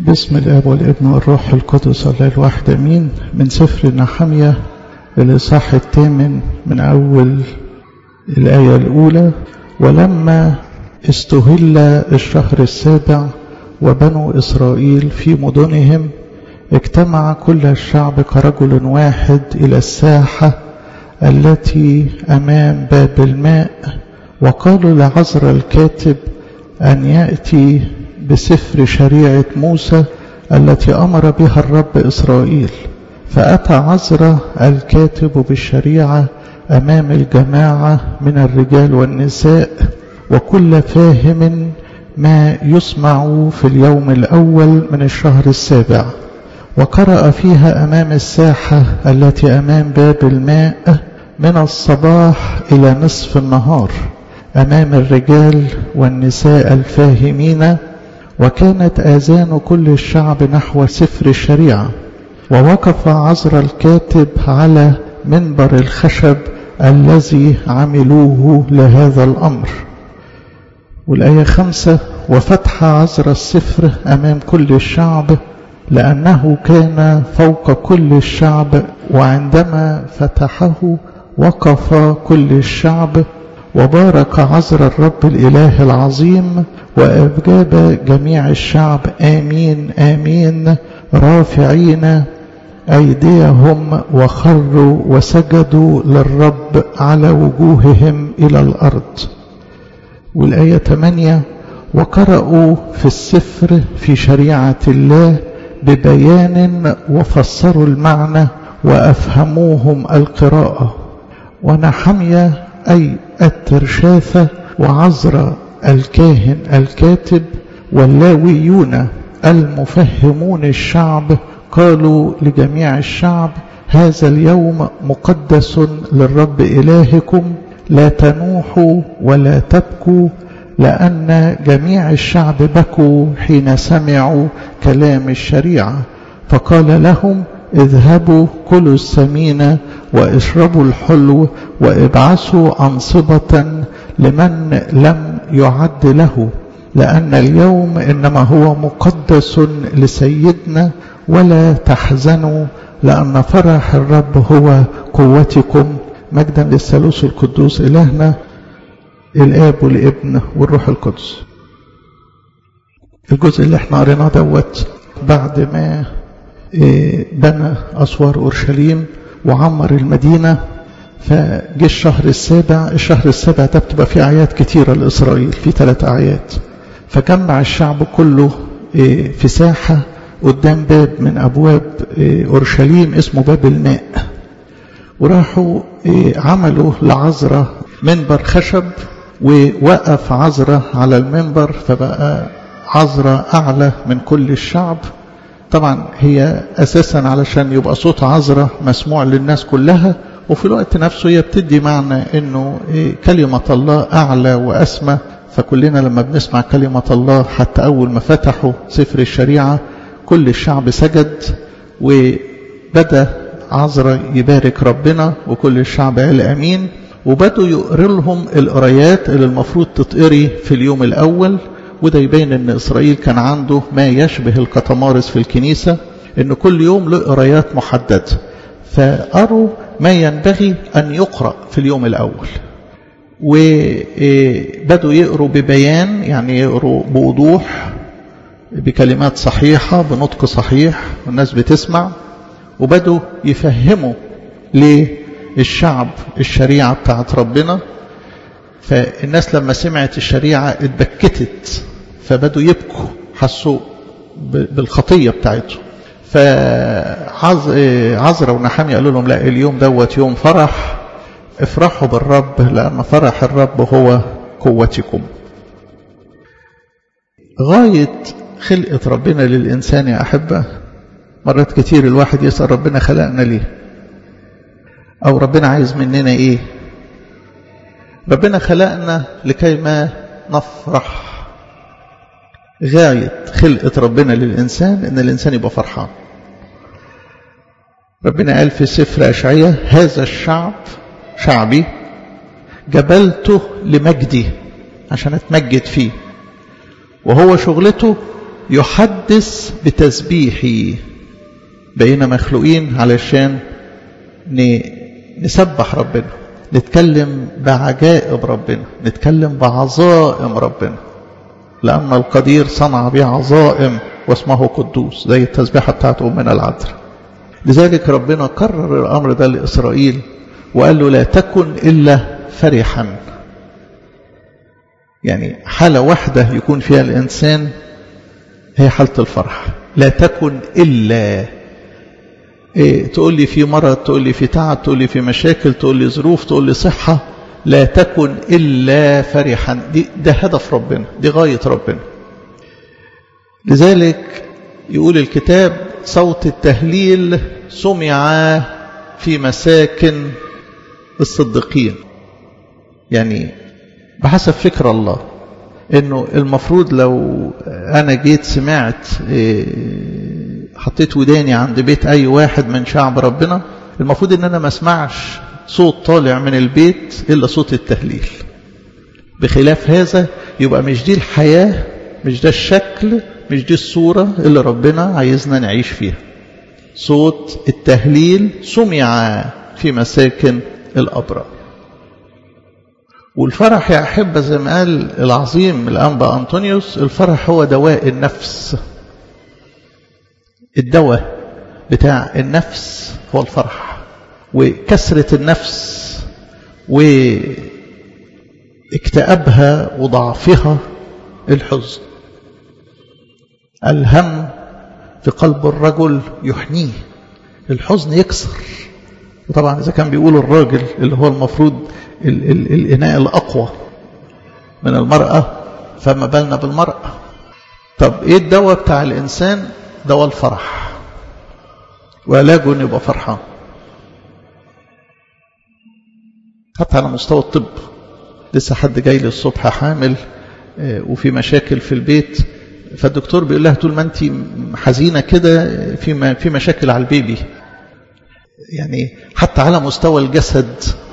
باسم الاب والابن والروح القدس الله الواحد امين من سفر نحمية الاصحاح الثامن من اول الايه الاولى ولما استهل الشهر السابع وبنو اسرائيل في مدنهم اجتمع كل الشعب كرجل واحد الى الساحه التي امام باب الماء وقالوا لعزر الكاتب ان ياتي بسفر شريعه موسى التي امر بها الرب اسرائيل فاتى عزرا الكاتب بالشريعه امام الجماعه من الرجال والنساء وكل فاهم ما يسمع في اليوم الاول من الشهر السابع وقرأ فيها أمام الساحة التي أمام باب الماء من الصباح إلى نصف النهار أمام الرجال والنساء الفاهمين وكانت آذان كل الشعب نحو سفر الشريعة ووقف عزر الكاتب على منبر الخشب الذي عملوه لهذا الأمر والآية خمسة وفتح عزر السفر أمام كل الشعب لأنه كان فوق كل الشعب وعندما فتحه وقف كل الشعب وبارك عزر الرب الإله العظيم وأجاب جميع الشعب آمين آمين رافعين أيديهم وخروا وسجدوا للرب على وجوههم إلى الأرض والآية 8 وقرأوا في السفر في شريعة الله ببيان وفسروا المعنى وأفهموهم القراءة ونحمية أي الترشاثة وعزر الكاهن الكاتب واللاويون المفهمون الشعب قالوا لجميع الشعب هذا اليوم مقدس للرب إلهكم لا تنوحوا ولا تبكوا لأن جميع الشعب بكوا حين سمعوا كلام الشريعة فقال لهم اذهبوا كلوا السمين واشربوا الحلو وابعثوا أنصبة لمن لم يعد له لأن اليوم إنما هو مقدس لسيدنا ولا تحزنوا لأن فرح الرب هو قوتكم مجدا للثالوث القدوس إلهنا الآب والابن والروح القدس الجزء اللي احنا قريناه دوت بعد ما بنى أسوار أورشليم وعمر المدينة فجه الشهر السابع الشهر السابع ده بتبقى فيه أعياد كتيرة لإسرائيل في ثلاث أعياد فجمع الشعب كله في ساحة قدام باب من أبواب أورشليم اسمه باب الماء وراحوا عملوا لعذرة منبر خشب ووقف عذرة على المنبر فبقى عذرة أعلى من كل الشعب طبعا هي أساسا علشان يبقى صوت عذرة مسموع للناس كلها وفي الوقت نفسه هي بتدي معنى انه كلمة الله أعلى وأسمى فكلنا لما بنسمع كلمة الله حتى أول ما فتحوا سفر الشريعة كل الشعب سجد وبدأ عذرة يبارك ربنا وكل الشعب قال أمين وبدوا يقروا لهم القرايات اللي المفروض تتقري في اليوم الأول وده يبين ان إسرائيل كان عنده ما يشبه الكتمارس في الكنيسة ان كل يوم له قرايات محددة فقروا ما ينبغي أن يقرأ في اليوم الأول وبدوا يقروا ببيان يعني يقروا بوضوح بكلمات صحيحة بنطق صحيح والناس بتسمع وبدوا يفهموا للشعب الشريعة بتاعت ربنا فالناس لما سمعت الشريعة اتبكتت فبدوا يبكوا حسوا بالخطية بتاعتهم فعزرا ونحامي قالوا لهم لا اليوم دوت يوم فرح افرحوا بالرب لأن فرح الرب هو قوتكم غاية خلقة ربنا للإنسان يا أحبة مرات كتير الواحد يسأل ربنا خلقنا ليه أو ربنا عايز مننا إيه ربنا خلقنا لكي ما نفرح غاية خلقة ربنا للإنسان إن الإنسان يبقى فرحان ربنا قال في سفر أشعية هذا الشعب شعبي جبلته لمجدي عشان اتمجد فيه وهو شغلته يحدث بتسبيحي بقينا مخلوقين علشان نسبح ربنا نتكلم بعجائب ربنا نتكلم بعظائم ربنا لأن القدير صنع بعظائم واسمه قدوس زي التسبيحة بتاعته من العذر لذلك ربنا كرر الأمر ده لإسرائيل وقال له لا تكن إلا فرحا يعني حالة واحدة يكون فيها الإنسان هي حالة الفرح لا تكن إلا إيه تقول لي في مرض تقول لي في تعب تقول لي في مشاكل تقول لي ظروف تقول لي صحة لا تكن إلا فرحا دي ده هدف ربنا دي غاية ربنا لذلك يقول الكتاب صوت التهليل سمع في مساكن الصديقين يعني بحسب فكر الله انه المفروض لو انا جيت سمعت حطيت وداني عند بيت اي واحد من شعب ربنا المفروض ان انا ما اسمعش صوت طالع من البيت الا صوت التهليل بخلاف هذا يبقى مش دي الحياة مش ده الشكل مش دي الصورة اللي ربنا عايزنا نعيش فيها صوت التهليل سمع في مساكن الأبرار والفرح يا أحبة زي ما قال العظيم الأنبا أنطونيوس الفرح هو دواء النفس الدواء بتاع النفس هو الفرح وكسرة النفس واكتئابها وضعفها الحزن الهم في قلب الرجل يحنيه الحزن يكسر وطبعا إذا كان بيقول الراجل اللي هو المفروض ال ال الإناء الأقوى من المرأة فما بالنا بالمرأة طب إيه الدواء بتاع الإنسان دواء الفرح وعلاجه إنه يبقى فرحان حتى على مستوى الطب لسه حد جاي لي الصبح حامل وفي مشاكل في البيت فالدكتور بيقول لها طول ما انت حزينه كده في في مشاكل على البيبي يعني حتى على مستوى الجسد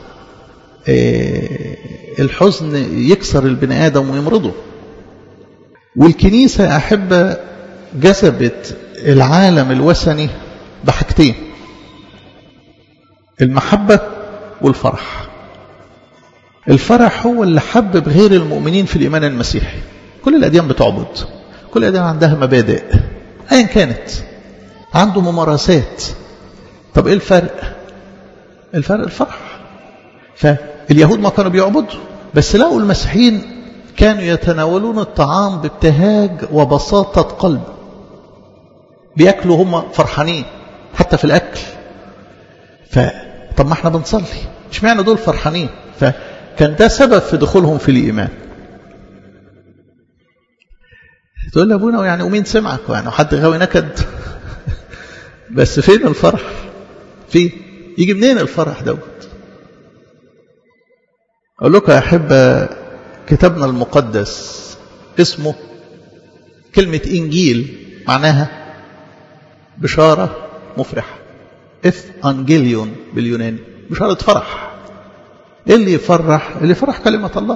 الحزن يكسر البني ادم ويمرضه والكنيسه احب جذبت العالم الوثني بحاجتين المحبه والفرح الفرح هو اللي حبب غير المؤمنين في الايمان المسيحي كل الاديان بتعبد كل الأديان عندها مبادئ أيا كانت عنده ممارسات طب إيه الفرق الفرق الفرح فاليهود ما كانوا بيعبدوا بس لقوا المسيحيين كانوا يتناولون الطعام بابتهاج وبساطة قلب بياكلوا هم فرحانين حتى في الأكل فطب ما احنا بنصلي اشمعنى دول فرحانين فكان ده سبب في دخولهم في الإيمان تقول لي ابونا يعني ومين سمعك يعني حد غاوي نكد بس فين الفرح فين يجي منين الفرح دوت اقول لكم يا احبه كتابنا المقدس اسمه كلمه انجيل معناها بشاره مفرحه اف انجيليون باليوناني بشاره فرح ايه اللي يفرح اللي يفرح كلمه الله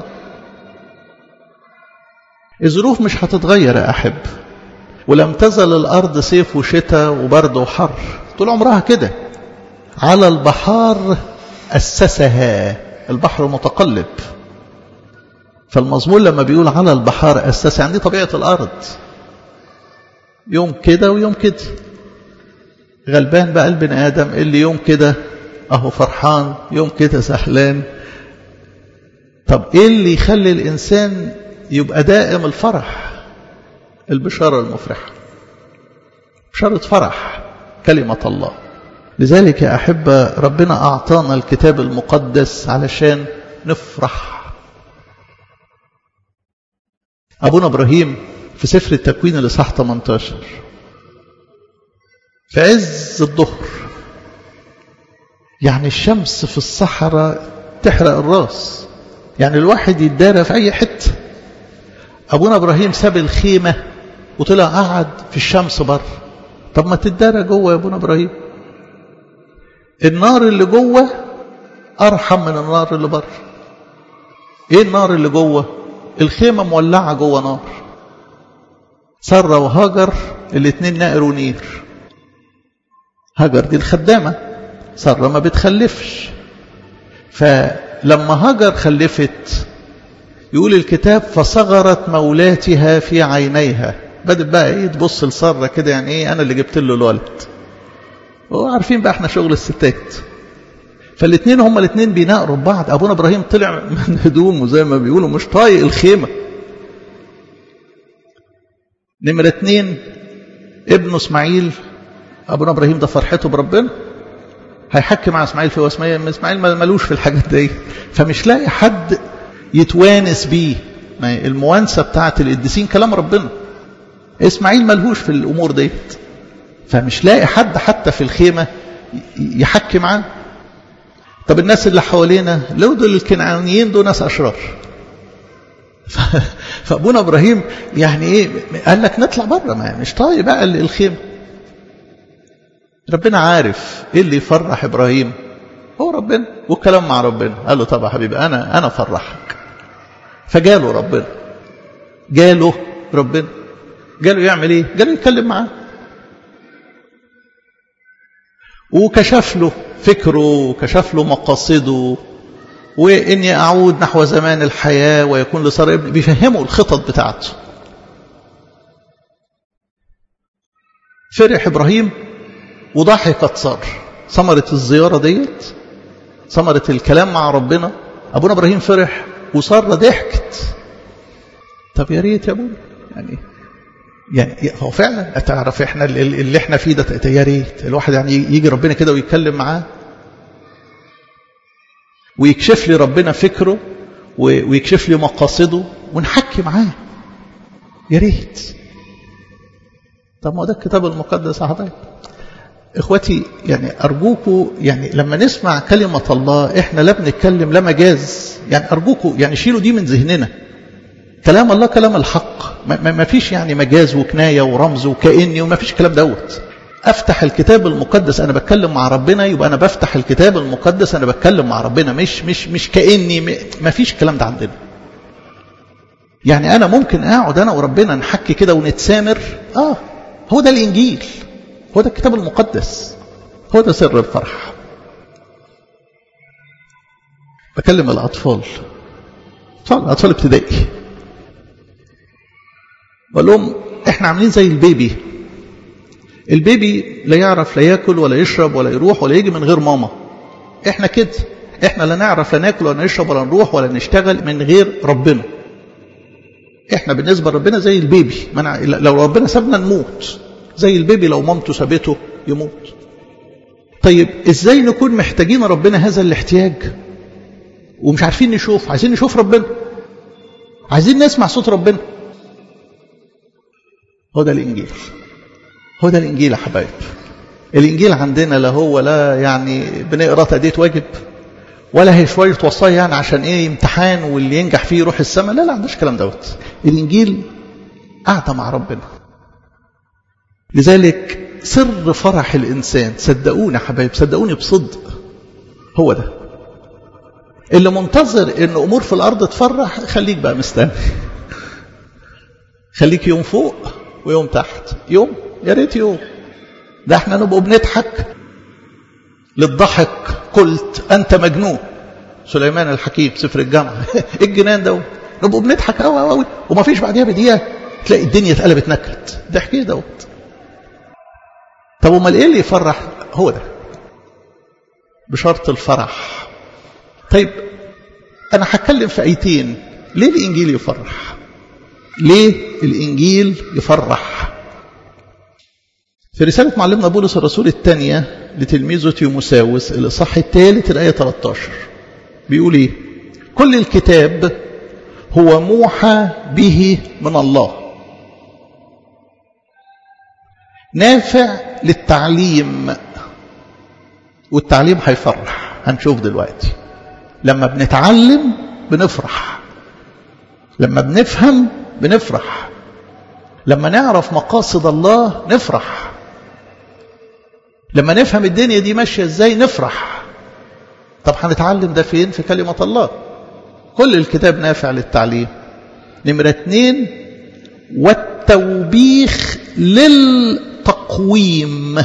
الظروف مش هتتغير يا أحب ولم تزل الأرض صيف وشتاء وبرد وحر طول عمرها كده على البحار أسسها البحر متقلب فالمزمور لما بيقول على البحار أسسها يعني دي طبيعة الأرض يوم كده ويوم كده غلبان بقى البني آدم اللي يوم كده أهو فرحان يوم كده سهلان طب إيه اللي يخلي الإنسان يبقى دائم الفرح البشارة المفرحة بشارة فرح كلمة الله لذلك يا أحبة ربنا أعطانا الكتاب المقدس علشان نفرح أبونا إبراهيم في سفر التكوين الإصحاح 18 في عز الظهر يعني الشمس في الصحراء تحرق الراس يعني الواحد يتدارى في أي حته أبونا إبراهيم ساب الخيمة وطلع قعد في الشمس بره طب ما تدارى جوه يا أبونا إبراهيم النار اللي جوه أرحم من النار اللي بره إيه النار اللي جوه الخيمة مولعة جوه نار سارة وهاجر الاثنين نقروا نير هاجر دي الخدامة سارة ما بتخلفش فلما هاجر خلفت يقول الكتاب فصغرت مولاتها في عينيها بدأت بقى ايه تبص لسارة كده يعني ايه انا اللي جبت له الولد وعارفين بقى احنا شغل الستات فالاثنين هما الاثنين بيناقروا بعض ابونا ابراهيم طلع من هدومه زي ما بيقولوا مش طايق الخيمه نمرة اتنين ابنه اسماعيل ابونا ابراهيم ده فرحته بربنا هيحكي مع اسماعيل في اسماعيل اسماعيل ملوش في الحاجات دي فمش لاقي حد يتوانس بيه الموانسه بتاعت القديسين كلام ربنا اسماعيل ملهوش في الامور ديت فمش لاقي حد حتى في الخيمه يحكي معاه طب الناس اللي حوالينا لو دول الكنعانيين دول ناس اشرار فابونا ابراهيم يعني ايه قال لك نطلع بره ما مش طايق بقى الخيمه ربنا عارف ايه اللي يفرح ابراهيم هو ربنا والكلام مع ربنا قال له طب يا حبيبي انا انا افرحك فجاله ربنا جاله ربنا جاله يعمل ايه جاله يتكلم معاه وكشف له فكره وكشف له مقاصده وإني أعود نحو زمان الحياة ويكون لصار ابن بيفهموا الخطط بتاعته فرح إبراهيم وضحكت صار ثمرة الزيارة ديت ثمرة الكلام مع ربنا أبونا إبراهيم فرح وسارة ضحكت طب يا ريت يا أبونا يعني يعني هو فعلا تعرف احنا اللي احنا فيه ده يا ريت الواحد يعني يجي ربنا كده ويتكلم معاه ويكشف لي ربنا فكره ويكشف لي مقاصده ونحكي معاه يا ريت طب ما ده الكتاب المقدس يا حضرتك اخواتي يعني ارجوكوا يعني لما نسمع كلمه الله احنا لا بنتكلم لا مجاز يعني ارجوكوا يعني شيلوا دي من ذهننا كلام الله كلام الحق ما, ما فيش يعني مجاز وكنايه ورمز وكاني وما فيش الكلام دوت افتح الكتاب المقدس انا بتكلم مع ربنا يبقى انا بفتح الكتاب المقدس انا بتكلم مع ربنا مش مش مش كاني ما فيش الكلام ده عندنا يعني انا ممكن اقعد انا وربنا نحكي كده ونتسامر اه هو ده الانجيل هو ده الكتاب المقدس هو ده سر الفرح بكلم الاطفال اطفال اطفال ابتدائي بقول لهم احنا عاملين زي البيبي البيبي لا يعرف لا ياكل ولا يشرب ولا يروح ولا يجي من غير ماما احنا كده احنا لا نعرف لا ناكل ولا نشرب ولا نروح ولا نشتغل من غير ربنا احنا بالنسبه لربنا زي البيبي منع لو ربنا سابنا نموت زي البيبي لو مامته سابته يموت طيب ازاي نكون محتاجين ربنا هذا الاحتياج ومش عارفين نشوف عايزين نشوف ربنا عايزين نسمع صوت ربنا هو ده الانجيل هو ده الانجيل يا حبايب الانجيل عندنا لا هو لا يعني بنقرا تاديه واجب ولا هي شويه وصايا يعني عشان ايه امتحان واللي ينجح فيه يروح السماء لا لا عندناش الكلام دوت الانجيل قاعده مع ربنا لذلك سر فرح الانسان صدقوني يا حبايب صدقوني بصدق هو ده اللي منتظر ان امور في الارض تفرح خليك بقى مستني خليك يوم فوق ويوم تحت يوم يا ريت يوم ده احنا نبقى بنضحك للضحك قلت انت مجنون سليمان الحكيم سفر الجامعه ايه الجنان ده نبقى بنضحك قوي قوي وما فيش بعديها بدقيقه تلاقي الدنيا اتقلبت نكد ده حكايه دوت طب امال ايه اللي يفرح هو ده بشرط الفرح طيب انا هتكلم في ايتين ليه الانجيل يفرح ليه الانجيل يفرح في رسالة معلمنا بولس الرسول الثانية لتلميذه تيموساوس الإصحاح الثالث الآية 13 بيقول إيه؟ كل الكتاب هو موحى به من الله نافع للتعليم والتعليم هيفرح هنشوف دلوقتي لما بنتعلم بنفرح لما بنفهم بنفرح لما نعرف مقاصد الله نفرح لما نفهم الدنيا دي ماشية ازاي نفرح طب هنتعلم ده فين في كلمة الله كل الكتاب نافع للتعليم نمرة اتنين والتوبيخ للتقويم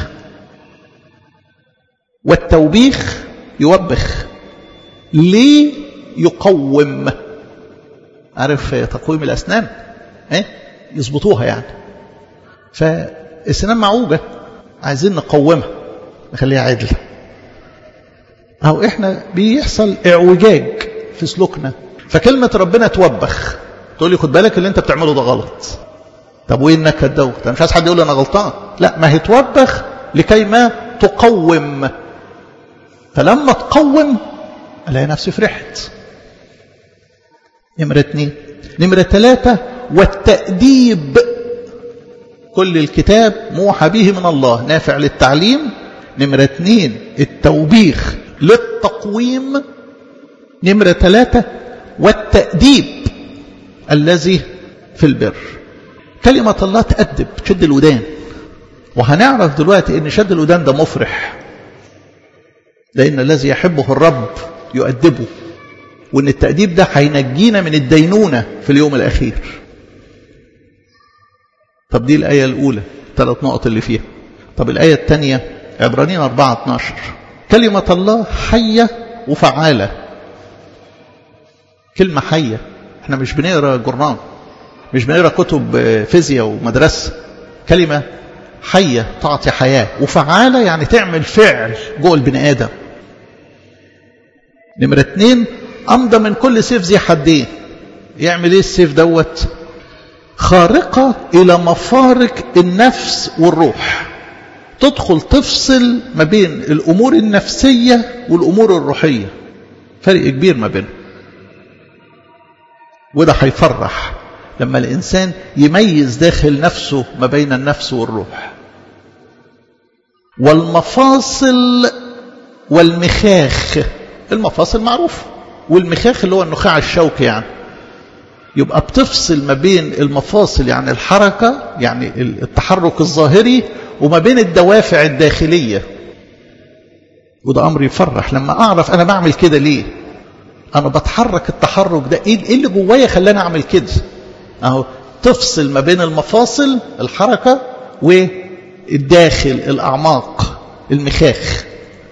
والتوبيخ يوبخ ليه يقوم عارف تقويم الأسنان ايه يظبطوها يعني فالسنان معوجة عايزين نقومها نخليها عدلة أو إحنا بيحصل إعوجاج في سلوكنا فكلمة ربنا توبخ تقول لي خد بالك اللي أنت بتعمله ده غلط طب وين النكد دوت أنا مش عايز حد يقول لي أنا غلطان لا ما هي توبخ لكي ما تقوم فلما تقوم ألاقي نفسي فرحت نمرة اثنين نمرة ثلاثة والتأديب كل الكتاب موحى به من الله نافع للتعليم نمرة اثنين التوبيخ للتقويم نمرة ثلاثة والتأديب الذي في البر كلمة الله تأدب تشد الودان وهنعرف دلوقتي ان شد الودان ده مفرح لأن الذي يحبه الرب يؤدبه وان التأديب ده هينجينا من الدينونة في اليوم الأخير طب دي الآية الأولى ثلاث نقط اللي فيها طب الآية الثانية عبرانيين 4 12 كلمة الله حية وفعالة كلمة حية احنا مش بنقرا جورنال مش بنقرا كتب فيزياء ومدرسة كلمة حية تعطي حياة وفعالة يعني تعمل فعل جوه البني آدم نمرة اتنين أمضى من كل سيف ذي حدين يعمل ايه السيف دوت خارقة إلى مفارق النفس والروح تدخل تفصل ما بين الأمور النفسية والأمور الروحية فرق كبير ما بينهم وده هيفرح لما الإنسان يميز داخل نفسه ما بين النفس والروح والمفاصل والمخاخ المفاصل معروف والمخاخ اللي هو النخاع الشوكي يعني يبقى بتفصل ما بين المفاصل يعني الحركة يعني التحرك الظاهري وما بين الدوافع الداخلية وده أمر يفرح لما أعرف أنا بعمل كده ليه أنا بتحرك التحرك ده إيه اللي جوايا خلاني أعمل كده أهو تفصل ما بين المفاصل الحركة والداخل الأعماق المخاخ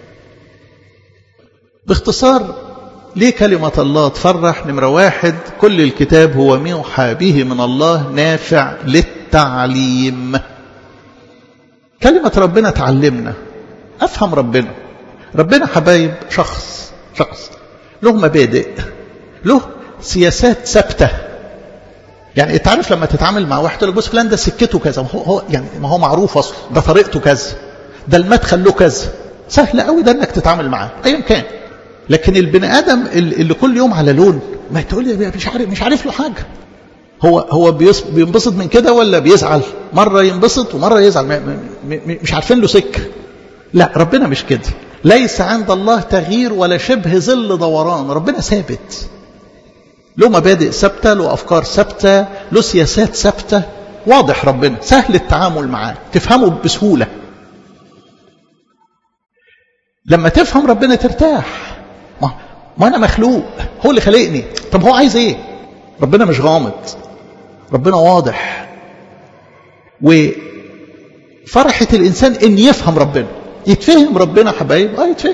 باختصار ليه كلمة الله تفرح نمرة واحد كل الكتاب هو موحى به من الله نافع للتعليم كلمة ربنا تعلمنا أفهم ربنا ربنا حبايب شخص شخص له مبادئ له سياسات ثابته يعني انت عارف لما تتعامل مع واحد تقول بص فلان ده سكته كذا هو هو يعني ما هو معروف اصلا ده طريقته كذا ده المدخل له كذا سهل قوي ده انك تتعامل معاه ايا كان لكن البني ادم اللي كل يوم على لون ما تقول لي مش عارف مش عارف له حاجه هو هو بينبسط من كده ولا بيزعل مره ينبسط ومره يزعل مش عارفين له سكه لا ربنا مش كده ليس عند الله تغيير ولا شبه ظل دوران ربنا ثابت له مبادئ ثابته له افكار ثابته له سياسات ثابته واضح ربنا سهل التعامل معاه تفهمه بسهوله لما تفهم ربنا ترتاح ما, ما انا مخلوق هو اللي خلقني طب هو عايز ايه ربنا مش غامض ربنا واضح وفرحة الإنسان إن يفهم ربنا يتفهم ربنا حبايب اه يتفهم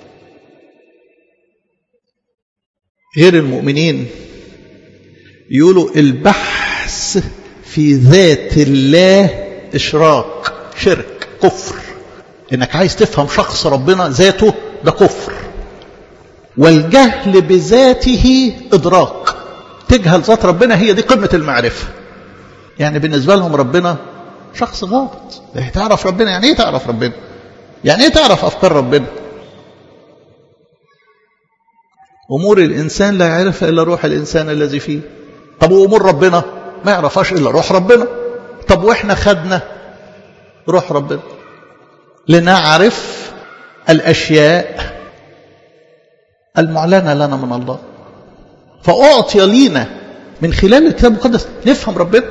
غير المؤمنين يقولوا البحث في ذات الله إشراك شرك كفر إنك عايز تفهم شخص ربنا ذاته ده كفر والجهل بذاته إدراك تجهل ذات ربنا هي دي قمة المعرفة يعني بالنسبة لهم ربنا شخص غابط تعرف ربنا يعني ايه تعرف ربنا يعني ايه تعرف أفكار ربنا أمور الإنسان لا يعرفها إلا روح الإنسان الذي فيه طب وأمور ربنا ما يعرفهاش إلا روح ربنا طب وإحنا خدنا روح ربنا لنعرف الأشياء المعلنة لنا من الله فأعطي لينا من خلال الكتاب المقدس نفهم ربنا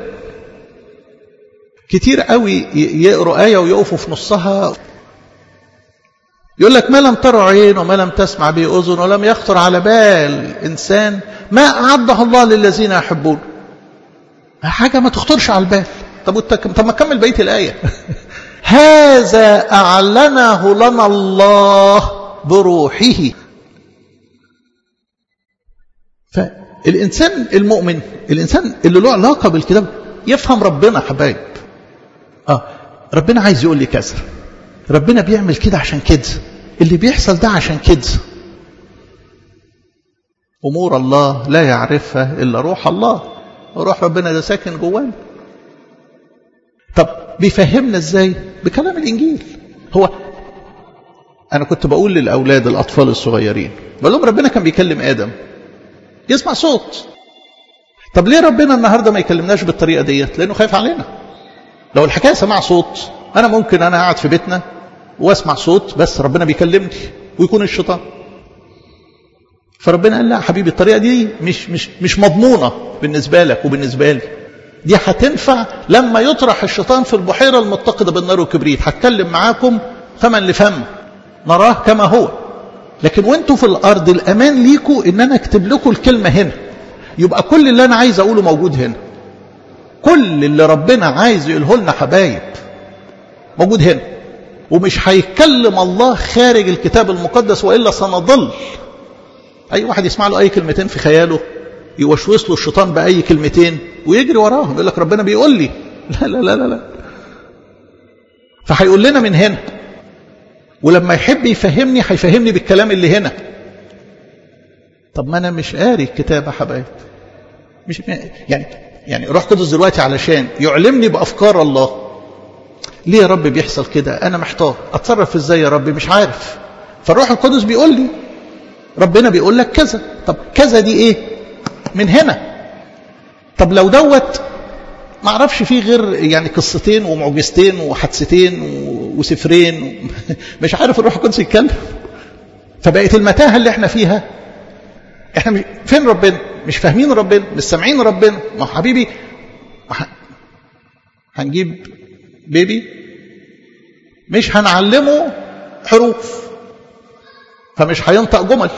كتير قوي يقروا آية ويقفوا في نصها يقول لك ما لم ترى عين وما لم تسمع به أذن ولم يخطر على بال إنسان ما أعده الله للذين يحبون حاجة ما تخطرش على البال طب طب ما كمل بقيه الايه هذا اعلنه لنا الله بروحه فالانسان المؤمن الانسان اللي له علاقه بالكتاب يفهم ربنا حبايب اه ربنا عايز يقول لي كذا ربنا بيعمل كده عشان كده اللي بيحصل ده عشان كده امور الله لا يعرفها الا روح الله وروح ربنا ده ساكن جوانا طب بيفهمنا ازاي بكلام الانجيل هو انا كنت بقول للاولاد الاطفال الصغيرين بقول لهم ربنا كان بيكلم ادم يسمع صوت طب ليه ربنا النهارده ما يكلمناش بالطريقه ديت لانه خايف علينا لو الحكايه سماع صوت انا ممكن انا قاعد في بيتنا واسمع صوت بس ربنا بيكلمني ويكون الشيطان فربنا قال لا حبيبي الطريقه دي مش مش مش مضمونه بالنسبه لك وبالنسبه لي دي هتنفع لما يطرح الشيطان في البحيره المتقده بالنار والكبريت هتكلم معاكم فمن لفم نراه كما هو لكن وانتوا في الارض الامان ليكوا ان انا اكتب لكم الكلمه هنا يبقى كل اللي انا عايز اقوله موجود هنا كل اللي ربنا عايز يقوله لنا حبايب موجود هنا ومش هيتكلم الله خارج الكتاب المقدس والا سنضل اي واحد يسمع له اي كلمتين في خياله يوشوش له الشيطان باي كلمتين ويجري وراهم يقول لك ربنا بيقول لي لا لا لا لا, لا. فهيقول لنا من هنا ولما يحب يفهمني هيفهمني بالكلام اللي هنا طب ما انا مش قاري الكتاب يا حبايب مش يعني يعني روح قدس دلوقتي علشان يعلمني بافكار الله ليه يا رب بيحصل كده انا محتار اتصرف ازاي يا رب مش عارف فالروح القدس بيقول لي ربنا بيقول لك كذا طب كذا دي ايه من هنا طب لو دوت ما اعرفش فيه غير يعني قصتين ومعجزتين وحادثتين وسفرين مش عارف الروح القدس يتكلم فبقت المتاهه اللي احنا فيها احنا مش فين ربنا مش فاهمين ربنا مش سامعين ربنا ما حبيبي ما هنجيب بيبي مش هنعلمه حروف فمش هينطق جمل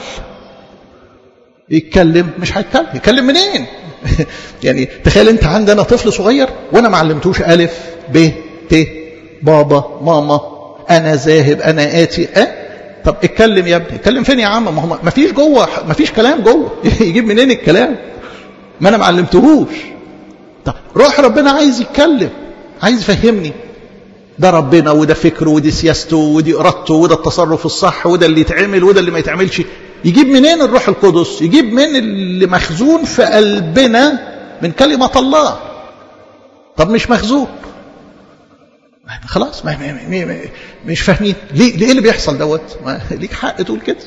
يتكلم مش هيتكلم يتكلم منين يعني تخيل انت عندنا طفل صغير وانا ما علمتوش الف ب ت بابا ماما انا ذاهب انا اتي اه طب اتكلم يا ابني اتكلم فين يا عم ما هو ما فيش جوه ما فيش كلام جوه يجيب منين الكلام ما انا ما علمتهوش طب روح ربنا عايز يتكلم عايز يفهمني ده ربنا وده فكره ودي سياسته ودي ارادته وده التصرف الصح وده اللي يتعمل وده اللي ما يتعملش يجيب منين الروح القدس يجيب من اللي مخزون في قلبنا من كلمة الله طب مش مخزون خلاص ما ما ما مش فاهمين ليه ليه اللي بيحصل دوت ليك حق تقول كده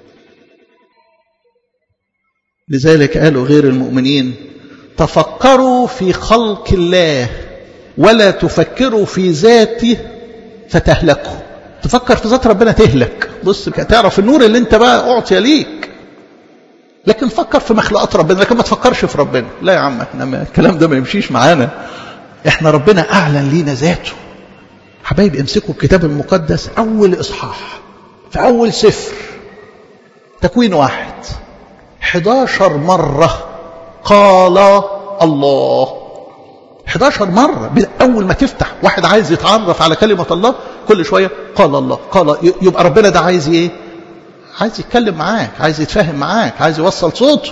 لذلك قالوا غير المؤمنين تفكروا في خلق الله ولا تفكروا في ذاته فتهلكوا تفكر في ذات ربنا تهلك بص تعرف النور اللي انت بقى اعطي ليك لكن فكر في مخلوقات ربنا لكن ما تفكرش في ربنا لا يا عم احنا ما الكلام ده ما يمشيش معانا احنا ربنا اعلن لينا ذاته حبايبي امسكوا الكتاب المقدس اول اصحاح في اول سفر تكوين واحد 11 مرة قال الله 11 مرة أول ما تفتح واحد عايز يتعرف على كلمة الله كل شوية قال الله قال يبقى ربنا ده عايز ايه عايز يتكلم معاك عايز يتفاهم معاك عايز يوصل صوته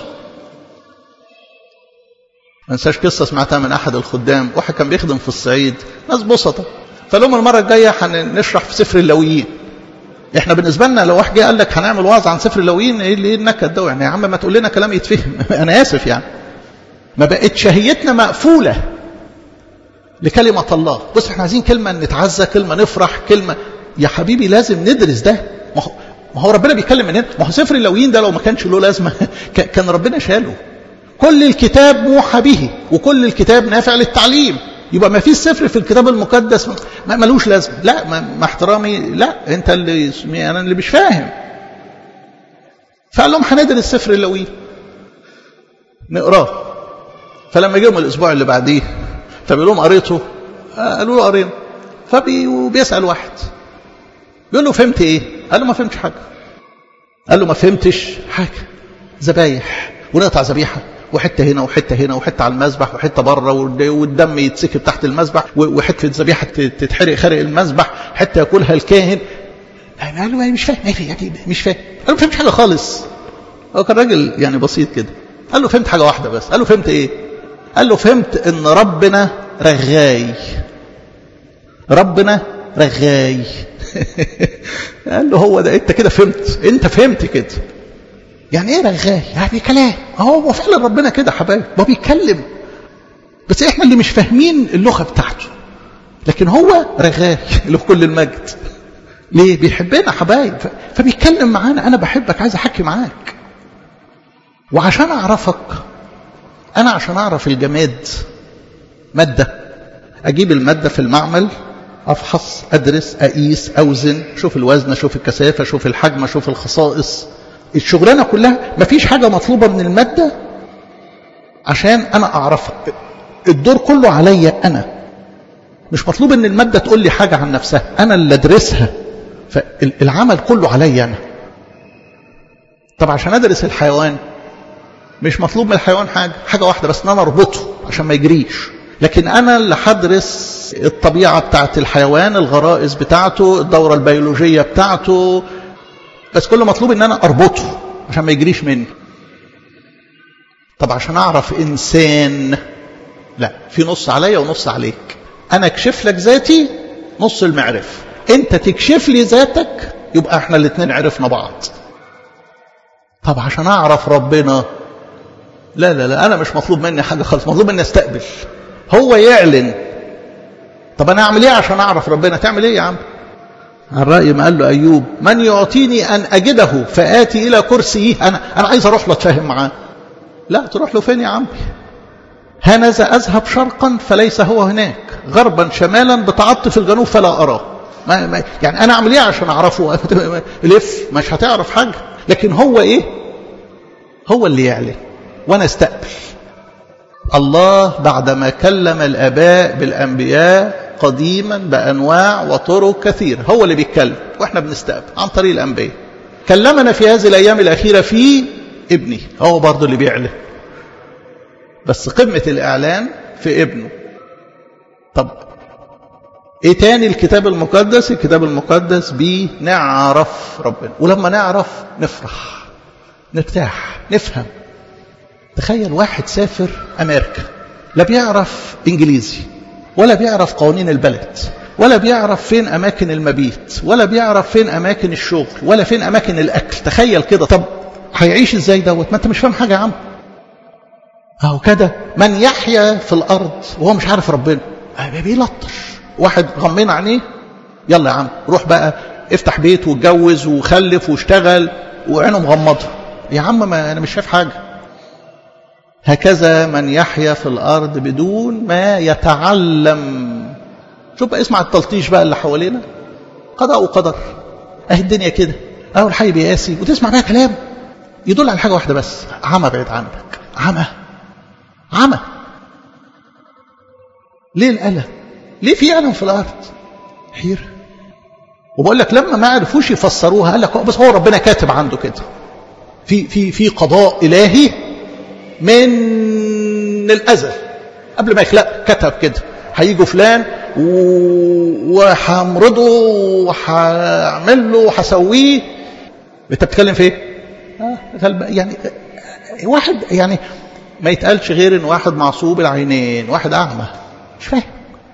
ما انساش قصة سمعتها من أحد الخدام واحد كان بيخدم في الصعيد ناس بسطة فلهم المرة الجاية هنشرح في سفر اللويين احنا بالنسبة لنا لو واحد جه قال لك هنعمل وعظ عن سفر اللويين ايه اللي النكد ده يعني يا عم ما تقول لنا كلام يتفهم انا اسف يعني ما بقت شهيتنا مقفولة لكلمة الله بص احنا عايزين كلمة نتعزى كلمة نفرح كلمة يا حبيبي لازم ندرس ده ما هو, ما هو ربنا بيتكلم منين ما هو سفر اللويين ده لو ما كانش له لازمة كان ربنا شاله كل الكتاب موحى به وكل الكتاب نافع للتعليم يبقى ما فيش سفر في الكتاب المقدس ما ملوش لازمه لا مع احترامي لا انت اللي انا اللي مش فاهم فقال لهم هندرس سفر اللويين نقراه فلما جيهم الاسبوع اللي بعديه فبيقول لهم قريته قالوا له قرينا فبيسال واحد بيقول له فهمت ايه قال له ما فهمتش حاجه قال له ما فهمتش حاجه ذبايح ونقطع ذبيحه وحته هنا وحته هنا وحته على المذبح وحته بره والدم يتسكب تحت المذبح وحته ذبيحه تتحرق خارج المذبح حته ياكلها الكاهن قال له مش فاهم يعني مش فاهم قال له ما فهمتش حاجه خالص هو كان راجل يعني بسيط كده قال له فهمت حاجه واحده بس قال له فهمت ايه قال له فهمت ان ربنا رغاي ربنا رغاي قال له هو ده انت كده فهمت انت فهمت كده يعني ايه رغاي يعني كلام هو فعلا ربنا كده حبايب هو بيتكلم بس احنا اللي مش فاهمين اللغه بتاعته لكن هو رغاي له كل المجد ليه بيحبنا حبايب فبيتكلم معانا انا بحبك عايز احكي معاك وعشان اعرفك انا عشان اعرف الجماد ماده اجيب الماده في المعمل افحص ادرس اقيس اوزن شوف الوزن اشوف الكثافه اشوف الحجم اشوف الخصائص الشغلانه كلها مفيش حاجه مطلوبه من الماده عشان انا اعرفها الدور كله عليا انا مش مطلوب ان الماده تقول لي حاجه عن نفسها انا اللي ادرسها فالعمل كله عليا انا طب عشان ادرس الحيوان مش مطلوب من الحيوان حاجه حاجه واحده بس ان انا اربطه عشان ما يجريش لكن انا اللي هدرس الطبيعه بتاعت الحيوان الغرائز بتاعته الدوره البيولوجيه بتاعته بس كل مطلوب ان انا اربطه عشان ما يجريش مني طب عشان اعرف انسان لا في نص عليا ونص عليك انا اكشف لك ذاتي نص المعرفه انت تكشف لي ذاتك يبقى احنا الاثنين عرفنا بعض طب عشان اعرف ربنا لا لا لا انا مش مطلوب مني حاجه خالص مطلوب مني استقبل هو يعلن طب انا اعمل ايه عشان اعرف ربنا تعمل ايه يا عم عن رأي ما قال له أيوب من يعطيني أن أجده فآتي إلى كرسيه أنا, أنا عايز أروح له أتفاهم معاه لا تروح له فين يا عمي هنذا أذهب شرقا فليس هو هناك غربا شمالا بتعطف الجنوب فلا أراه ما ما يعني أنا أعمل إيه عشان أعرفه لف مش هتعرف حاجة لكن هو إيه هو اللي يعلن وأنا استقبل الله بعدما كلم الآباء بالأنبياء قديما بأنواع وطرق كثيرة هو اللي بيتكلم وإحنا بنستقبل عن طريق الأنبياء كلمنا في هذه الأيام الأخيرة في ابني هو برضه اللي بيعلن بس قمة الإعلان في ابنه طب ايه تاني الكتاب المقدس الكتاب المقدس بيه نعرف ربنا ولما نعرف نفرح نرتاح نفهم تخيل واحد سافر امريكا لا بيعرف انجليزي ولا بيعرف قوانين البلد ولا بيعرف فين اماكن المبيت ولا بيعرف فين اماكن الشغل ولا فين اماكن الاكل تخيل كده طب هيعيش ازاي دوت ما انت مش فاهم حاجه يا عم اهو كده من يحيا في الارض وهو مش عارف ربنا بيلطش واحد غمينا عينيه يلا يا عم روح بقى افتح بيت واتجوز وخلف واشتغل وعينه مغمضه يا عم ما انا مش شايف حاجه هكذا من يحيا في الارض بدون ما يتعلم شوف بقى اسمع التلطيش بقى اللي حوالينا قضاء وقدر اهي الدنيا كده اهو الحي بيقاسي وتسمع بقى كلام يدل على حاجه واحده بس عمى بعيد عنك عمى عمى ليه الألم ليه في ألم في الأرض حيرة وبقول لك لما ما عرفوش يفسروها قال لك بس هو ربنا كاتب عنده كده في في في قضاء إلهي من الأزل قبل ما يخلق كتب كده هيجوا فلان وهمرضه وهعمل له وهسويه انت بتتكلم في ايه؟ يعني واحد يعني ما يتقالش غير ان واحد معصوب العينين واحد اعمى مش فاهم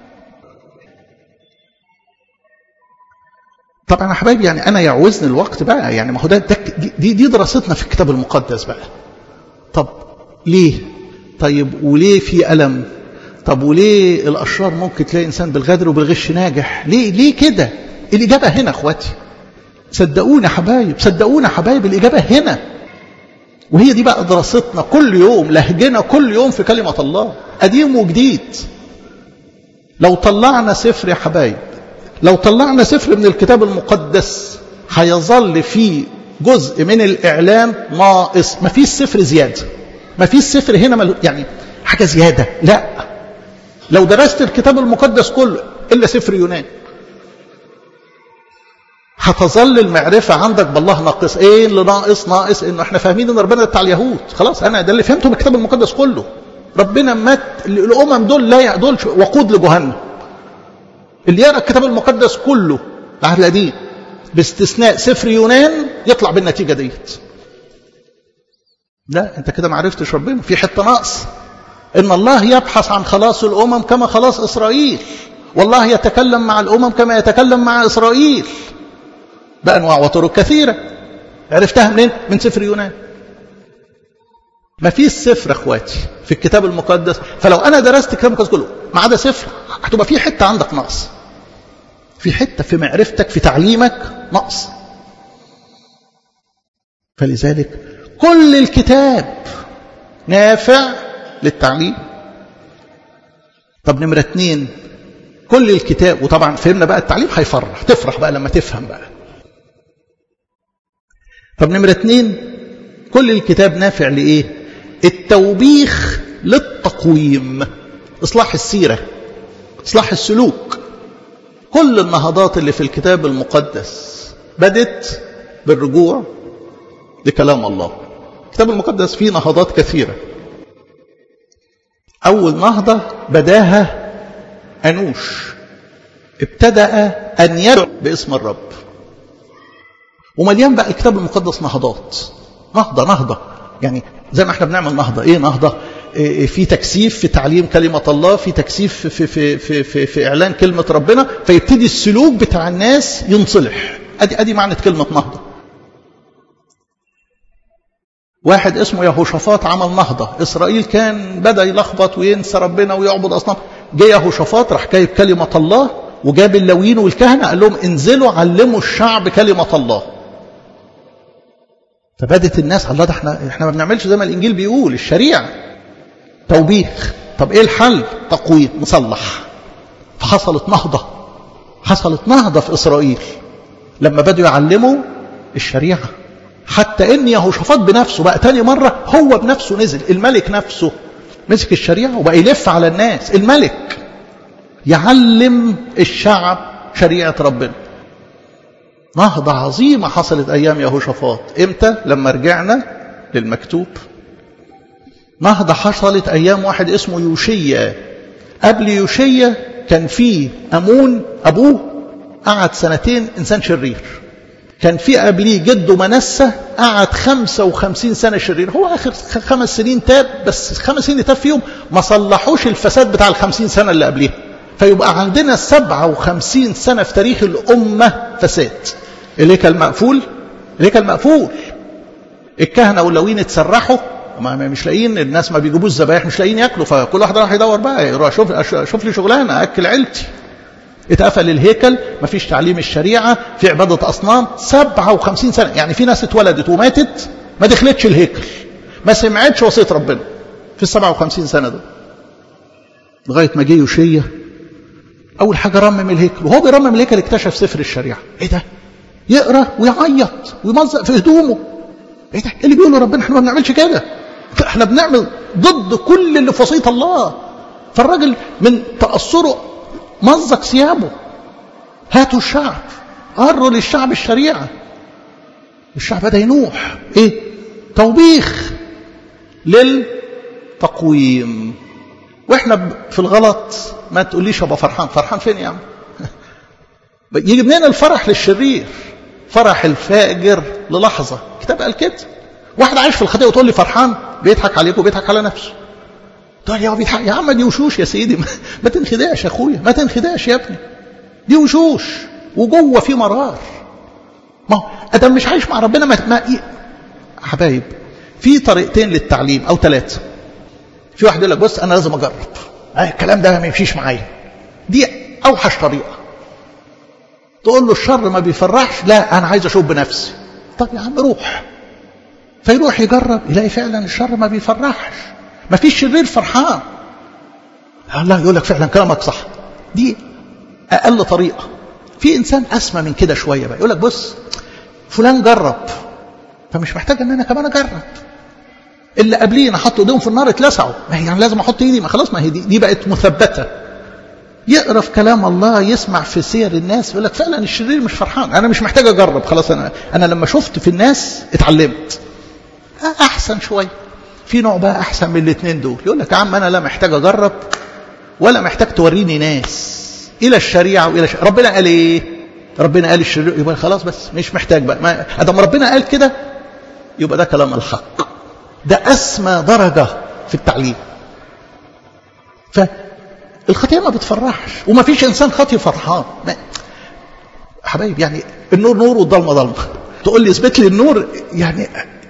طبعا يا حبايبي يعني انا يعوزني الوقت بقى يعني ما هو ده دي دي دراستنا في الكتاب المقدس بقى طب ليه طيب وليه في الم طب وليه الاشرار ممكن تلاقي انسان بالغدر وبالغش ناجح ليه ليه كده الاجابه هنا اخواتي صدقوني يا حبايب صدقوني يا حبايب الاجابه هنا وهي دي بقى دراستنا كل يوم لهجنا كل يوم في كلمة الله قديم وجديد لو طلعنا سفر يا حبايب لو طلعنا سفر من الكتاب المقدس هيظل فيه جزء من الإعلام ناقص ما فيش سفر زيادة ما فيش سفر هنا مل... يعني حاجة زيادة لا لو درست الكتاب المقدس كله إلا سفر يونان هتظل المعرفة عندك بالله ناقص ايه اللي ناقص ناقص انه احنا فاهمين ان ربنا بتاع اليهود خلاص انا ده اللي فهمته من الكتاب المقدس كله ربنا مات الامم دول لا دول وقود لجهنم اللي يقرا الكتاب المقدس كله العهد القديم باستثناء سفر يونان يطلع بالنتيجه ديت لا انت كده ما عرفتش ربنا في حته ناقص ان الله يبحث عن خلاص الامم كما خلاص اسرائيل والله يتكلم مع الامم كما يتكلم مع اسرائيل بانواع وطرق كثيره عرفتها منين من سفر يونان ما فيش سفر اخواتي في الكتاب المقدس فلو انا درست الكتاب المقدس كله ما عدا سفر هتبقى في حته عندك نقص في حته في معرفتك في تعليمك نقص فلذلك كل الكتاب نافع للتعليم طب نمرة اتنين كل الكتاب وطبعا فهمنا بقى التعليم هيفرح تفرح بقى لما تفهم بقى طب نمرة اتنين كل الكتاب نافع لإيه التوبيخ للتقويم إصلاح السيرة إصلاح السلوك كل النهضات اللي في الكتاب المقدس بدت بالرجوع لكلام الله الكتاب المقدس فيه نهضات كثيرة أول نهضة بداها أنوش ابتدأ أن يدعو باسم الرب ومليان بقى الكتاب المقدس نهضات نهضة نهضة يعني زي ما احنا بنعمل نهضة ايه نهضة إيه في تكثيف في تعليم كلمة الله في تكثيف في, في, في, في, في إعلان كلمة ربنا فيبتدي السلوك بتاع الناس ينصلح ادي ادي معنى كلمة نهضة واحد اسمه يهوشافاط عمل نهضة إسرائيل كان بدأ يلخبط وينسى ربنا ويعبد أصنام جه يهوشافاط راح جايب كلمة الله وجاب اللويين والكهنة قال لهم انزلوا علموا الشعب كلمة الله فبدت الناس الله ده احنا احنا ما بنعملش زي ما الانجيل بيقول الشريعه توبيخ طب ايه الحل تقويم نصلح فحصلت نهضه حصلت نهضه في اسرائيل لما بدوا يعلموا الشريعه حتى ان يهوشافاط بنفسه بقى تاني مره هو بنفسه نزل الملك نفسه مسك الشريعه وبقى يلف على الناس الملك يعلم الشعب شريعه ربنا نهضة عظيمة حصلت أيام يهوشافاط إمتى؟ لما رجعنا للمكتوب نهضة حصلت أيام واحد اسمه يوشيا قبل يوشيا كان في أمون أبوه قعد سنتين إنسان شرير كان في قبليه جده منسة قعد 55 سنة شرير هو آخر خمس سنين تاب بس خمس سنين تاب فيهم ما صلحوش الفساد بتاع الخمسين سنة اللي قبليها فيبقى عندنا 57 سنة في تاريخ الأمة فساد إليك المقفول إليك المقفول الكهنة واللوين اتسرحوا ما مش لاقيين الناس ما بيجيبوش ذبايح مش لاقيين ياكلوا فكل واحد راح يدور بقى يروح شوف شوف لي شغلانه اكل عيلتي اتقفل الهيكل مفيش تعليم الشريعه في عباده اصنام 57 سنه يعني في ناس اتولدت وماتت ما دخلتش الهيكل ما سمعتش وصيه ربنا في ال 57 سنه دول لغايه ما جه يوشيا اول حاجه رمم الهيكل وهو بيرمم الهيكل اكتشف سفر الشريعه ايه ده يقرا ويعيط ويمزق في هدومه ايه ده ايه اللي بيقوله ربنا احنا ما بنعملش كده احنا بنعمل ضد كل اللي في وصيه الله فالراجل من تاثره مزق ثيابه هاتوا الشعب قروا للشعب الشريعه الشعب بدا ينوح ايه توبيخ للتقويم واحنا في الغلط ما تقوليش ابقى فرحان فرحان فين يا عم يجي منين الفرح للشرير فرح الفاجر للحظة الكتاب قال كده واحد عايش في الخطيئة وتقول لي فرحان بيضحك عليك وبيضحك على نفسه تقول يا بيضحك يا عم دي وشوش يا سيدي ما تنخدعش يا اخويا ما تنخدعش يا ابني دي وشوش وجوه في مرار ما هو ادم مش عايش مع ربنا ما, ما حبايب في طريقتين للتعليم او ثلاثه في واحد يقول لك بص انا لازم اجرب آه الكلام ده ما يمشيش معايا دي اوحش طريقه تقول له الشر ما بيفرحش لا انا عايز اشوف بنفسي طب يا عم روح فيروح يجرب يلاقي فعلا الشر ما بيفرحش ما فيش شرير فرحان الله يقول لك فعلا كلامك صح دي اقل طريقه في انسان اسمى من كده شويه بقى يقول لك بص فلان جرب فمش محتاج ان انا كمان اجرب اللي قبلينا حطوا ايديهم في النار اتلسعوا ما هي يعني لازم احط ايدي ما خلاص ما هي دي, دي بقت مثبته يقرا في كلام الله يسمع في سير الناس يقول لك فعلا الشرير مش فرحان انا مش محتاج اجرب خلاص انا انا لما شفت في الناس اتعلمت احسن شويه في نوع بقى احسن من الاثنين دول يقول لك يا عم انا لا محتاج اجرب ولا محتاج توريني ناس الى الشريعه والى ش... ربنا قال ايه ربنا قال الشرير يبقى خلاص بس مش محتاج بقى ما ادم ربنا قال كده يبقى ده كلام الحق ده اسمى درجه في التعليم فالخطيه ما بتفرحش وما فيش انسان خاطي فرحان ما... حبايب يعني النور نور والضلمه ضلمه تقول لي اثبت لي النور يعني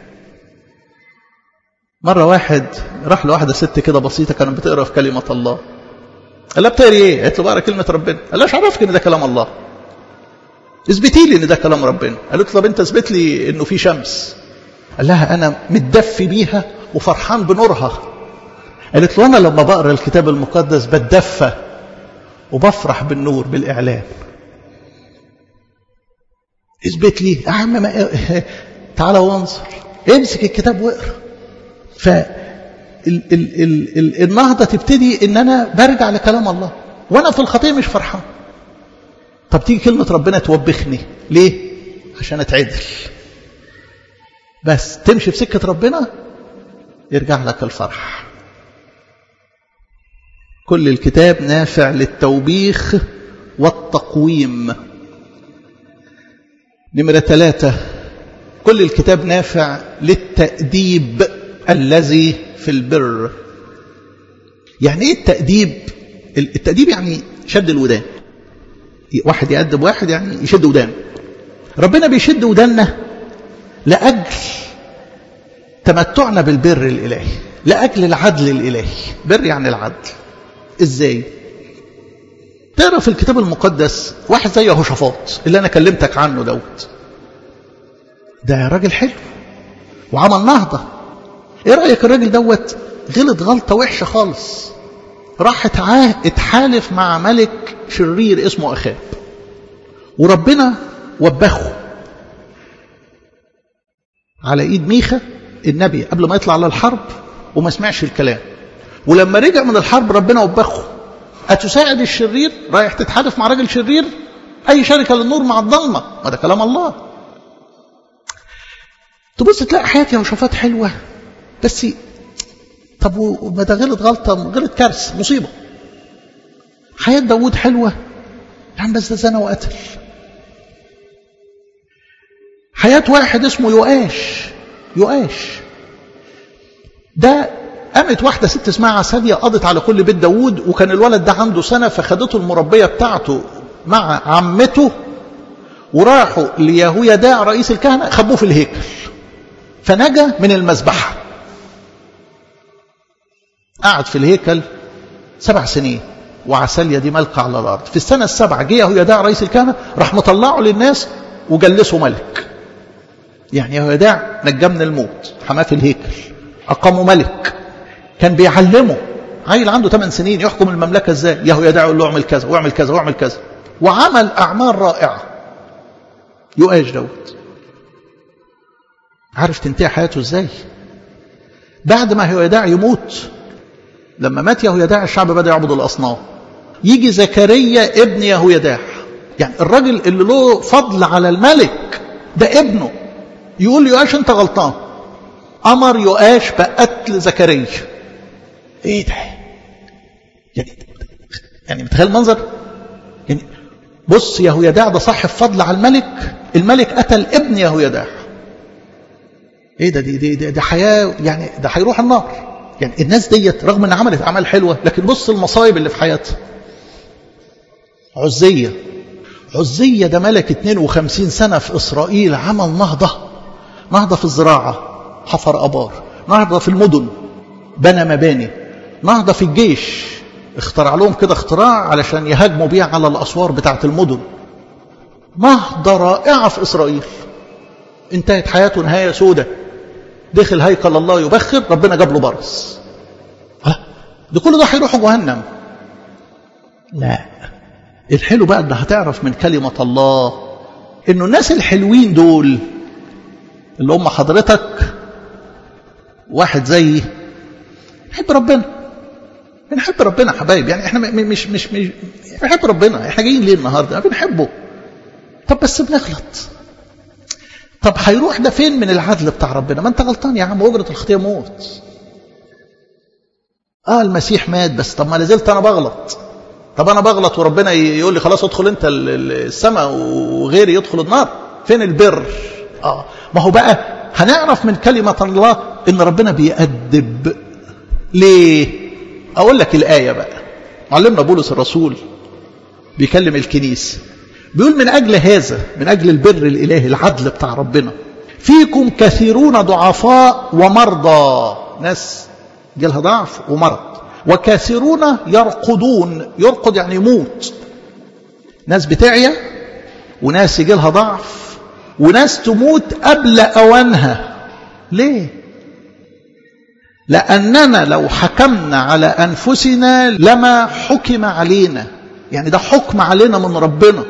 مرة واحد راح لواحدة ست كده بسيطة كانت بتقرا في كلمة الله قال لها بتقري ايه؟ قالت له بقرا كلمة ربنا قال لها مش عرفك ان ده كلام الله اثبتي لي ان ده كلام ربنا قالت له طب انت اثبت لي انه في شمس قال لها انا متدفي بيها وفرحان بنورها قالت له انا لما بقرا الكتاب المقدس بتدفى وبفرح بالنور بالاعلان اثبت لي يا عم ما... تعالى وانظر امسك الكتاب واقرا ف ال ال ال ال النهضة تبتدي ان انا برجع لكلام الله وانا في الخطية مش فرحان طب تيجي كلمة ربنا توبخني ليه عشان اتعدل بس تمشي في سكة ربنا يرجع لك الفرح كل الكتاب نافع للتوبيخ والتقويم نمرة ثلاثة كل الكتاب نافع للتأديب الذي في البر يعني ايه التأديب التأديب يعني شد الودان واحد يأدب واحد يعني يشد ودان ربنا بيشد وداننا لأجل تمتعنا بالبر الإلهي لأجل العدل الإلهي بر يعني العدل إزاي تقرا في الكتاب المقدس واحد زي يهوشافاط اللي أنا كلمتك عنه دوت ده راجل حلو وعمل نهضة ايه رأيك الراجل دوت غلط غلطة وحشة خالص راح اتحالف مع ملك شرير اسمه أخاب وربنا وبخه على ايد ميخا النبي قبل ما يطلع للحرب وما سمعش الكلام ولما رجع من الحرب ربنا وبخه أتساعد الشرير رايح تتحالف مع راجل شرير أي شركة للنور مع الضلمة ما ده كلام الله تبص تلاقي حياة يهوشافاط حلوة بس طب وما ده غلط غلطة غلط كارثة مصيبة حياة داوود حلوة يعني بس ده زنا وقتل حياة واحد اسمه يؤاش يؤاش ده قامت واحدة ست اسمها عسالية قضت على كل بيت داوود وكان الولد ده عنده سنة فخدته المربية بتاعته مع عمته وراحوا ليهويداع رئيس الكهنة خبوه في الهيكل فنجا من المذبحة قعد في الهيكل سبع سنين وعسالية دي ملكة على الأرض في السنة السابعة جه يهويداع رئيس الكهنة راح مطلعه للناس وجلسه ملك يعني يهويداع نجاه من الموت حماه في الهيكل أقامه ملك كان بيعلمه عيل عنده 8 سنين يحكم المملكة ازاي يهويداع يقول له اعمل كذا واعمل كذا واعمل كذا وعمل أعمال رائعة يؤاش دوت عارف تنتهي حياته ازاي بعد ما يهويداع يموت لما مات يهويداع الشعب بدأ يعبد الأصنام يجي زكريا ابن يهويداع يعني الراجل اللي له فضل على الملك ده ابنه يقول يؤاش انت غلطان أمر يؤاش بقتل زكريا ايه ده يعني يعني متخيل المنظر يعني بص يهويداع ده صاحب فضل على الملك الملك قتل ابن يهويداع ايه ده دي دي, دي, دي حياه يعني ده هيروح النار يعني الناس ديت رغم ان عملت اعمال حلوه لكن بص المصايب اللي في حياتها عزيه عزيه ده ملك 52 سنه في اسرائيل عمل نهضه نهضه في الزراعه حفر ابار نهضه في المدن بنى مباني نهضه في الجيش اخترع لهم كده اختراع علشان يهاجموا بيه على الاسوار بتاعه المدن نهضه رائعه في اسرائيل انتهت حياته نهايه سودة دخل هيكل الله يبخر ربنا جاب له برص ده كل ده هيروحوا جهنم لا الحلو بقى ان هتعرف من كلمة الله انه الناس الحلوين دول اللي هم حضرتك واحد زي يحب ربنا بنحب ربنا حبايب يعني احنا مش مش مش بنحب ربنا احنا جايين ليه النهارده بنحبه طب بس بنغلط طب هيروح ده فين من العدل بتاع ربنا ما انت غلطان يا عم اجره الخطيه موت اه المسيح مات بس طب ما لازلت انا بغلط طب انا بغلط وربنا يقول لي خلاص ادخل انت السماء وغيري يدخل النار فين البر اه ما هو بقى هنعرف من كلمة الله ان ربنا بيأدب ليه اقول لك الآية بقى علمنا بولس الرسول بيكلم الكنيسة بيقول من أجل هذا من أجل البر الإلهي العدل بتاع ربنا فيكم كثيرون ضعفاء ومرضى ناس جالها ضعف ومرض وكثيرون يرقدون يرقد يعني يموت ناس بتعيا وناس يجيلها ضعف وناس تموت قبل أوانها ليه لأننا لو حكمنا على أنفسنا لما حكم علينا يعني ده حكم علينا من ربنا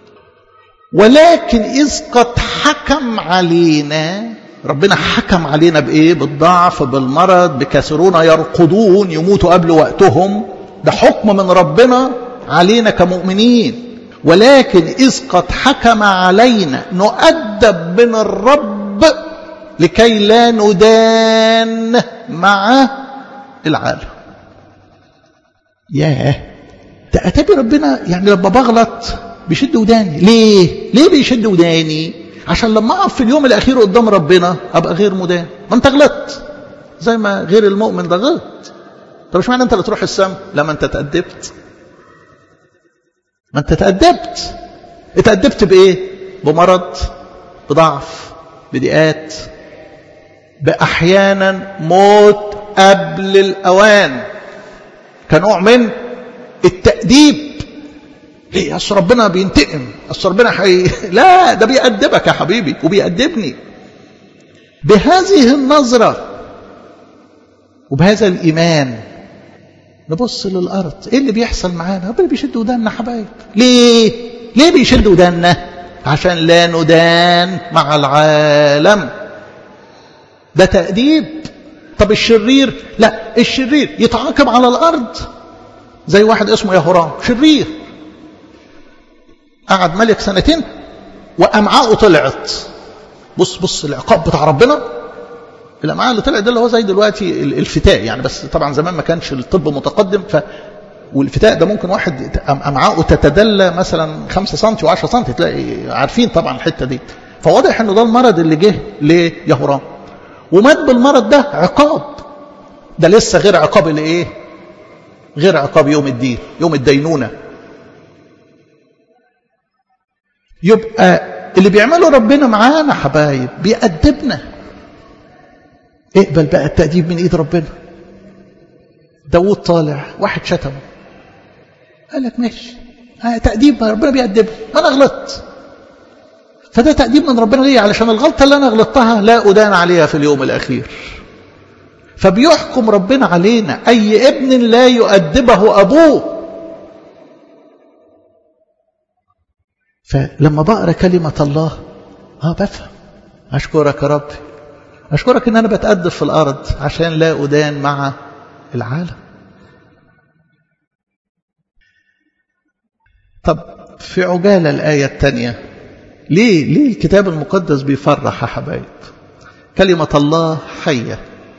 ولكن إذ قد حكم علينا ربنا حكم علينا بإيه بالضعف بالمرض بكثيرون يرقدون يموتوا قبل وقتهم ده حكم من ربنا علينا كمؤمنين ولكن إذ قد حكم علينا نؤدب من الرب لكي لا ندان مع العالم ياه ده أتابي ربنا يعني لما بغلط بيشد وداني ليه ليه بيشد وداني عشان لما اقف في اليوم الاخير قدام ربنا ابقى غير مدان ما انت غلطت زي ما غير المؤمن ده غلط طب مش معنى انت اللي تروح السما لما انت تأدبت ما انت تأدبت اتأدبت بايه بمرض بضعف بضيقات باحيانا موت قبل الاوان كنوع من التأديب ليه اصل ربنا بينتقم اصل ربنا حي... لا ده بيأدبك يا حبيبي وبيأدبني بهذه النظرة وبهذا الإيمان نبص للأرض إيه اللي بيحصل معانا ربنا بيشد وداننا حبايب ليه ليه بيشد وداننا عشان لا ندان مع العالم ده تأديب طب الشرير لا الشرير يتعاقب على الأرض زي واحد اسمه يهورام شرير قعد ملك سنتين وأمعاءه طلعت بص بص العقاب بتاع ربنا الأمعاء اللي طلعت ده اللي هو زي دلوقتي الفتاء يعني بس طبعا زمان ما كانش الطب متقدم ف والفتاء ده ممكن واحد أمعاءه تتدلى مثلا 5 سم و10 سم تلاقي عارفين طبعا الحتة دي فواضح انه ده المرض اللي جه ليهورام ومات بالمرض ده عقاب ده لسه غير عقاب الايه غير عقاب يوم الدين يوم الدينونه يبقى اللي بيعمله ربنا معانا حبايب بيأدبنا اقبل بقى التأديب من ايد ربنا داود طالع واحد شتمه قال لك ماشي آه تأديب ربنا بيأدبني ما انا غلطت فده تأديب من ربنا ليه علشان الغلطة اللي انا غلطتها لا أدان عليها في اليوم الأخير فبيحكم ربنا علينا أي ابن لا يؤدبه أبوه فلما بقرا كلمة الله اه بفهم أشكرك يا ربي أشكرك إن أنا بتأدب في الأرض عشان لا أدان مع العالم طب في عجالة الآية الثانية ليه ليه الكتاب المقدس بيفرح يا حبايب كلمة الله حية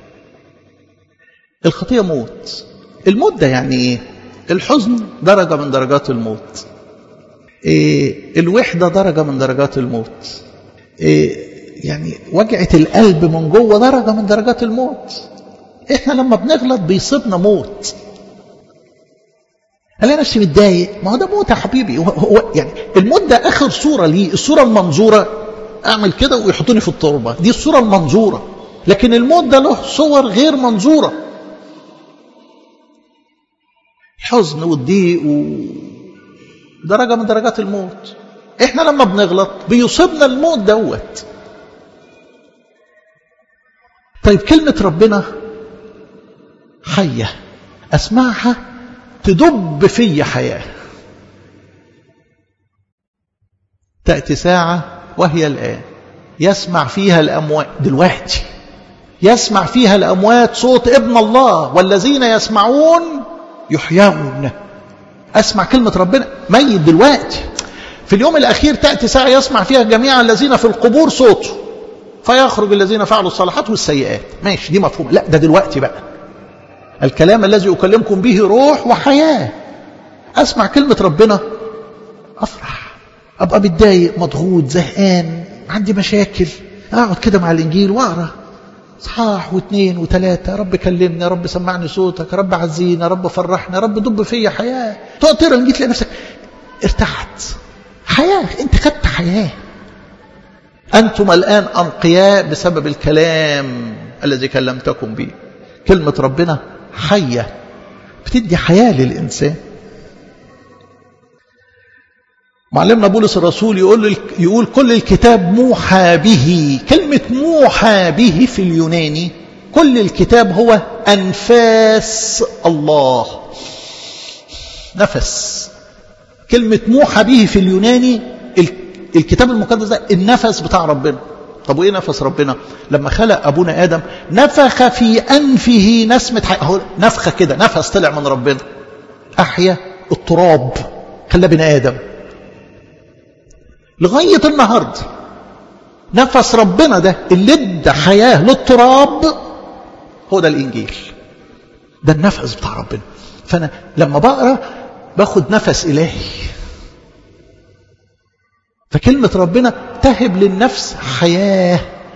الخطية موت الموت ده يعني ايه الحزن درجة من درجات الموت إيه الوحدة درجة من درجات الموت إيه يعني وجعة القلب من جوه درجة من درجات الموت احنا لما بنغلط بيصيبنا موت انا نفسي متضايق ما هو ده موت يا حبيبي هو, هو يعني الموت ده اخر صورة ليه الصورة المنظورة اعمل كده ويحطوني في التربة دي الصورة المنظورة لكن الموت ده له صور غير منظورة الحزن والضيق ودرجة من درجات الموت احنا لما بنغلط بيصيبنا الموت دوت طيب كلمة ربنا حية أسمعها تدب في حياة تأتي ساعة وهي الآن يسمع فيها الأموات دلوقتي يسمع فيها الأموات صوت ابن الله والذين يسمعون يحيون أسمع كلمة ربنا ميت دلوقتي في اليوم الأخير تأتي ساعة يسمع فيها جميع الذين في القبور صوته فيخرج الذين فعلوا الصالحات والسيئات ماشي دي مفهومة لا ده دلوقتي بقى الكلام الذي أكلمكم به روح وحياة أسمع كلمة ربنا أفرح أبقى متضايق مضغوط زهقان عندي مشاكل أقعد كده مع الإنجيل وأقرأ صحاح واثنين وثلاثة رب كلمني رب سمعني صوتك رب عزينا رب فرحنا رب دب فيا حياة تقعد تقرا الإنجيل تلاقي نفسك ارتحت حياة أنت خدت حياة أنتم الآن أنقياء بسبب الكلام الذي كلمتكم به كلمة ربنا حية بتدي حياة للإنسان معلمنا بولس الرسول يقول يقول كل الكتاب موحى به كلمة موحى به في اليوناني كل الكتاب هو أنفاس الله نفس كلمة موحى به في اليوناني الكتاب المقدس ده النفس بتاع ربنا طب وايه نفس ربنا لما خلق ابونا ادم نفخ في انفه نسمه حي... اهو نفخه كده نفس طلع من ربنا احيا التراب خلى بني ادم لغايه النهارده نفس ربنا ده اللي ادى حياه للتراب هو ده الانجيل ده النفس بتاع ربنا فانا لما بقرا باخد نفس الهي فكلمة ربنا تهب للنفس حياة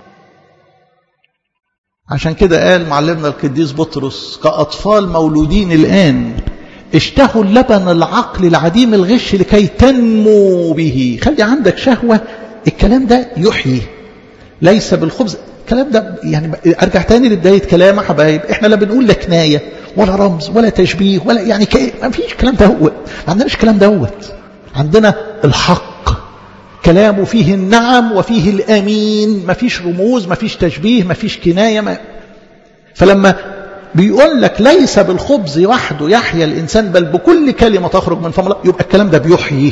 عشان كده قال معلمنا القديس بطرس كأطفال مولودين الآن اشتهوا اللبن العقل العديم الغش لكي تنمو به خلي عندك شهوة الكلام ده يحيي ليس بالخبز الكلام ده يعني ارجع تاني لبداية كلام حبايب احنا لا بنقول لا كناية ولا رمز ولا تشبيه ولا يعني ما فيش كلام دوت ما عندناش كلام دوت عندنا الحق كلامه فيه النعم وفيه الأمين ما فيش رموز ما فيش تشبيه ما فيش كناية ما فلما بيقول لك ليس بالخبز وحده يحيا الإنسان بل بكل كلمة تخرج من فم الله يبقى الكلام ده بيحيي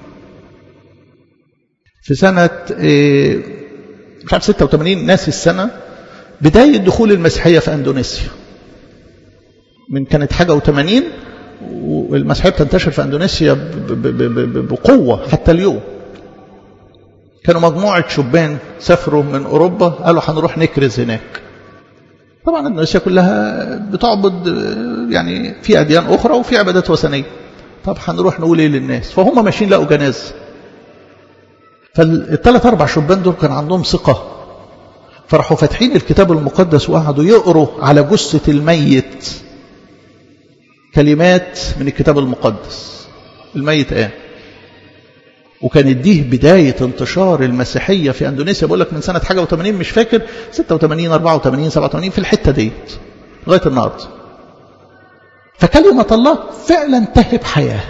في سنة مش عارف 86 ناسي السنة بداية دخول المسيحية في أندونيسيا من كانت حاجة و80 والمسيحية بتنتشر في أندونيسيا بقوة حتى اليوم كانوا مجموعة شبان سافروا من أوروبا قالوا هنروح نكرز هناك طبعا اندونيسيا كلها بتعبد يعني في أديان أخرى وفي عبادات وثنية طب هنروح نقول إيه للناس فهم ماشيين لقوا جنازة فالثلاث أربع شبان دول كان عندهم ثقة فراحوا فاتحين الكتاب المقدس وقعدوا يقروا على جثة الميت كلمات من الكتاب المقدس الميت قام وكانت دي بداية انتشار المسيحية في أندونيسيا بقول لك من سنة حاجة و80 مش فاكر 86 84 87 في الحتة ديت لغاية النهاردة فكلمة الله فعلا تهب حياة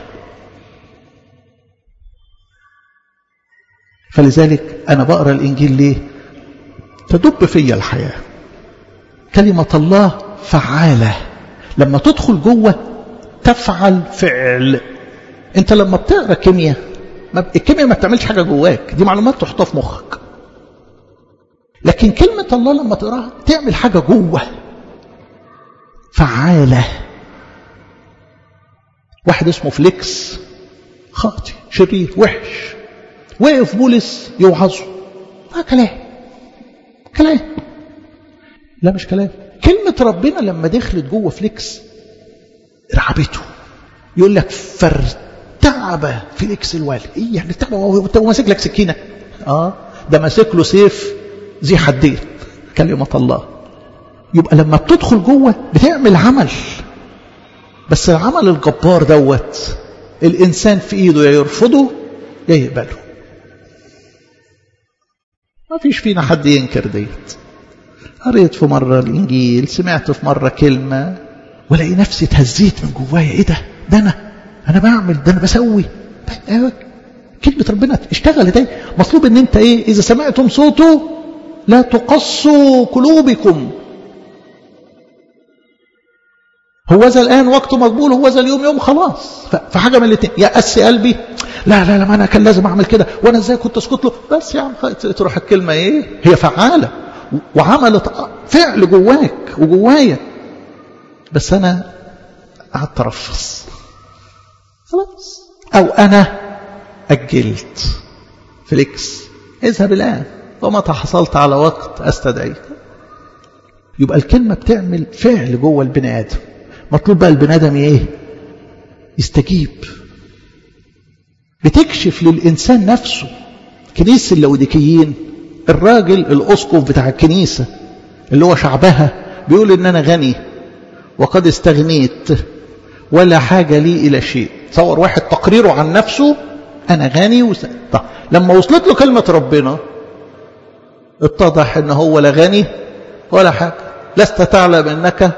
فلذلك أنا بقرأ الإنجيل ليه تدب في الحياة كلمة الله فعالة لما تدخل جوه تفعل فعل انت لما بتقرا كيمياء الكيمياء ما بتعملش حاجه جواك دي معلومات تحطها في مخك لكن كلمه الله لما تقراها تعمل حاجه جوه فعاله واحد اسمه فليكس خاطي شرير وحش وقف بولس يوعظه ما كلام كلام لا مش كلام كلمة ربنا لما دخلت جوه فليكس رعبته يقول لك فارتعب فليكس الوالي ايه يعني ارتعب هو ماسك لك سكينة اه ده ماسك له سيف ذي حدين كلمة الله يبقى لما بتدخل جوه بتعمل عمل بس العمل الجبار دوت الإنسان في إيده يا يرفضه يا يقبله ما فيش فينا حد ينكر ديت قريت في مرة الإنجيل سمعت في مرة كلمة ولاقي نفسي اتهزيت من جوايا إيه ده ده أنا أنا بعمل ده أنا بسوي كلمة ربنا اشتغل ده مطلوب ان انت ايه اذا سمعتم صوته لا تقصوا قلوبكم هو ذا الآن وقته مقبول هو ذا اليوم يوم خلاص فحاجة من الاثنين يا أسي قلبي لا لا لا ما أنا كان لازم أعمل كده وأنا إزاي كنت أسكت له بس يا عم تروح الكلمة إيه هي فعالة وعملت فعل جواك وجوايا بس أنا قعدت ارفص خلاص او انا اجلت فليكس اذهب الان ومتى حصلت على وقت استدعيك يبقى الكلمه بتعمل فعل جوه البني ادم مطلوب بقى البني ادم ايه يستجيب بتكشف للانسان نفسه كنيسه اللوديكيين الراجل الاسقف بتاع الكنيسه اللي هو شعبها بيقول ان انا غني وقد استغنيت ولا حاجه لي الى شيء تصور واحد تقريره عن نفسه انا غني وس... طب لما وصلت له كلمه ربنا اتضح ان هو لا غني ولا حاجه لست تعلم انك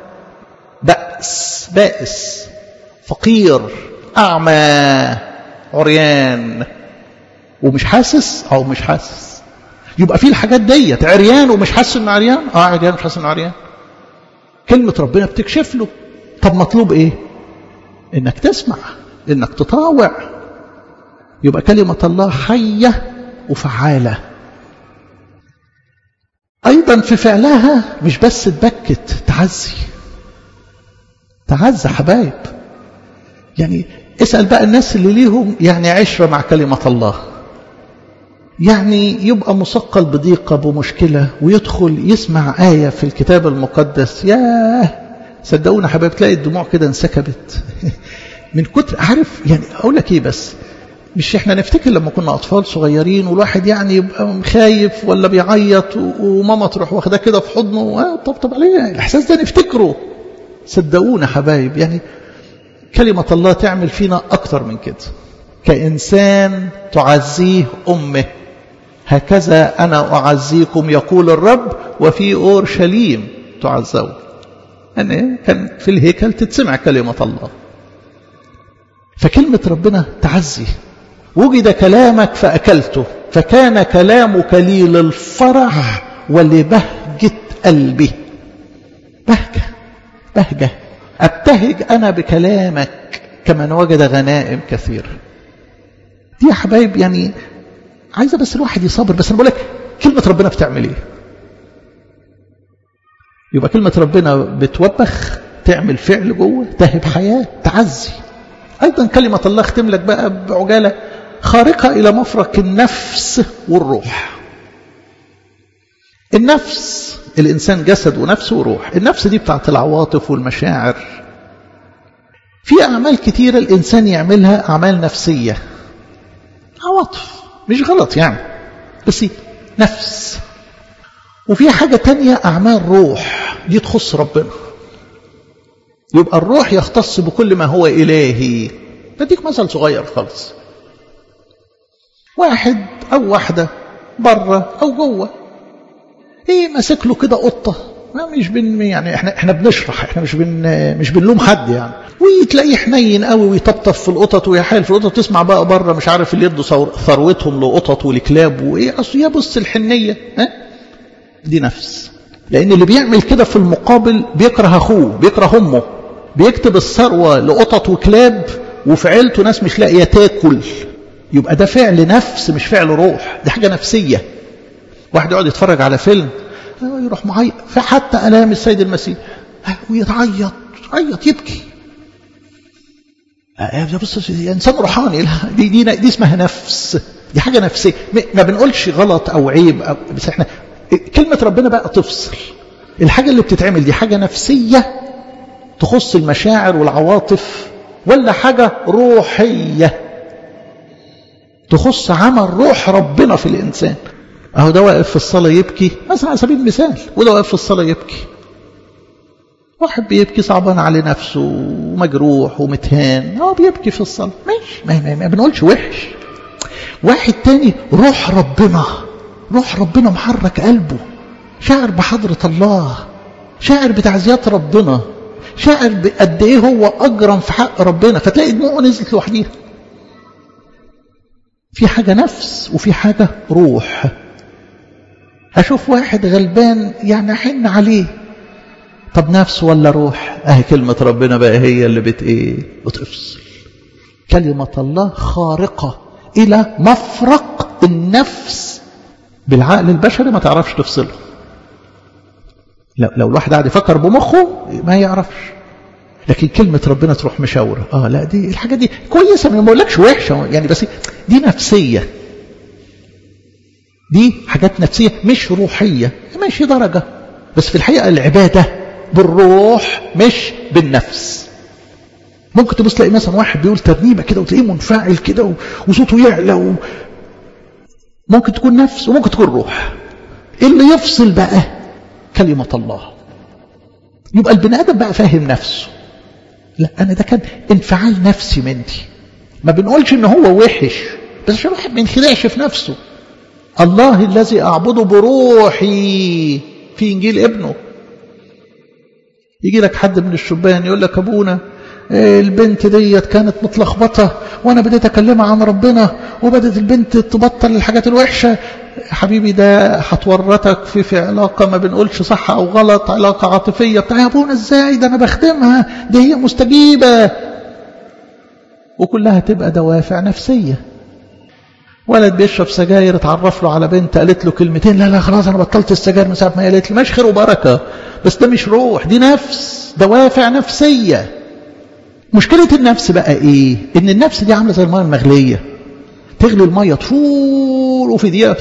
بأس بائس فقير اعمى عريان ومش حاسس او مش حاسس يبقى في الحاجات ديت عريان ومش حاسس انه عريان اه عريان مش حاسس انه عريان كلمه ربنا بتكشف له طب مطلوب ايه انك تسمع انك تطاوع يبقى كلمه الله حيه وفعاله ايضا في فعلها مش بس تبكت تعزي تعزى حبايب يعني اسال بقى الناس اللي ليهم يعني عشره مع كلمه الله يعني يبقى مثقل بضيقة بمشكلة ويدخل يسمع آية في الكتاب المقدس ياه صدقونا حبايب تلاقي الدموع كده انسكبت من كتر عارف يعني أقول لك إيه بس مش احنا نفتكر لما كنا أطفال صغيرين والواحد يعني يبقى خايف ولا بيعيط وماما تروح واخداه كده في حضنه طبطب عليه الإحساس ده نفتكره صدقونا حبايب يعني كلمة الله تعمل فينا أكتر من كده كإنسان تعزيه أمه هكذا أنا أعزيكم يقول الرب وفي أورشليم تعزون يعني كان في الهيكل تتسمع كلمة الله فكلمة ربنا تعزي وجد كلامك فأكلته فكان كلامك لي للفرح ولبهجة قلبي بهجة بهجة أبتهج أنا بكلامك كمن وجد غنائم كثيرة دي يا حبايب يعني عايزة بس الواحد يصبر بس أنا بقول لك كلمة ربنا بتعمل إيه يبقى كلمة ربنا بتوبخ تعمل فعل جوه تهب حياة تعزي أيضا كلمة الله اختم لك بقى بعجالة خارقة إلى مفرق النفس والروح النفس الإنسان جسد ونفس وروح النفس دي بتاعت العواطف والمشاعر في أعمال كتيرة الإنسان يعملها أعمال نفسية عواطف مش غلط يعني بس نفس وفي حاجة تانية أعمال روح دي تخص ربنا يبقى الروح يختص بكل ما هو إلهي بديك مثل صغير خالص واحد أو واحدة بره أو جوه ايه ماسك له كده قطه ما مش بن يعني احنا احنا بنشرح احنا مش بن مش بنلوم حد يعني وتلاقيه حنين قوي ويطبطب في القطط ويحايل في القطط تسمع بقى بره مش عارف اللي يدوا ثروتهم لقطط ولكلاب وايه اصل يا بص الحنيه ها دي نفس لان اللي بيعمل كده في المقابل بيكره اخوه بيكره امه بيكتب الثروه لقطط وكلاب وفي عيلته ناس مش لاقيه تاكل يبقى ده فعل نفس مش فعل روح دي حاجه نفسيه واحد يقعد يتفرج على فيلم يروح معيط في حتى الام السيد المسيح ويتعيط يعيط يبكي بص انسان روحاني دي, دي دي اسمها نفس دي حاجه نفسيه ما بنقولش غلط او عيب أو بس احنا كلمه ربنا بقى تفصل الحاجه اللي بتتعمل دي حاجه نفسيه تخص المشاعر والعواطف ولا حاجه روحيه تخص عمل روح ربنا في الانسان اهو ده واقف في الصلاه يبكي مثلا على سبيل المثال وده واقف في الصلاه يبكي واحد بيبكي صعبان على نفسه ومجروح ومتهان اه بيبكي في الصلاه ماشي ما, ما, ما بنقولش وحش واحد تاني روح ربنا روح ربنا محرك قلبه شاعر بحضرة الله شاعر بتعزيات ربنا شاعر بقد ايه هو اجرم في حق ربنا فتلاقي دموعه نزلت لوحديها في حاجة نفس وفي حاجة روح أشوف واحد غلبان يعني أحن عليه طب نفس ولا روح أهي كلمة ربنا بقى هي اللي بت إيه بتفصل كلمة الله خارقة إلى مفرق النفس بالعقل البشري ما تعرفش تفصله لو, لو الواحد قاعد يفكر بمخه ما يعرفش لكن كلمة ربنا تروح مشاورة اه لا دي الحاجة دي كويسة ما بقولكش وحشة يعني بس دي نفسية دي حاجات نفسية مش روحية ماشي درجة بس في الحقيقة العبادة بالروح مش بالنفس ممكن تبص تلاقي مثلا واحد بيقول ترنيمة كده وتلاقيه منفعل كده وصوته يعلى و... ممكن تكون نفس وممكن تكون روح اللي يفصل بقى كلمة الله يبقى البني آدم بقى فاهم نفسه لا أنا ده كان انفعال نفسي مني ما بنقولش إن هو وحش بس عشان الواحد ما ينخدعش في نفسه الله الذي أعبده بروحي في إنجيل ابنه يجي لك حد من الشبان يقول لك أبونا البنت ديت كانت متلخبطة وأنا بديت أكلمها عن ربنا وبدت البنت تبطل الحاجات الوحشة حبيبي ده هتورطك في في علاقة ما بنقولش صح أو غلط علاقة عاطفية بتاع يا أبونا إزاي ده أنا بخدمها ده هي مستجيبة وكلها تبقى دوافع نفسية ولد بيشرب سجاير اتعرف له على بنت قالت له كلمتين لا لا خلاص انا بطلت السجاير من ساعه ما قالت لي ماشي خير وبركه بس ده مش روح دي نفس دوافع نفسيه مشكله النفس بقى ايه ان النفس دي عامله زي الميه المغليه تغلي الميه طول وفي دقيقه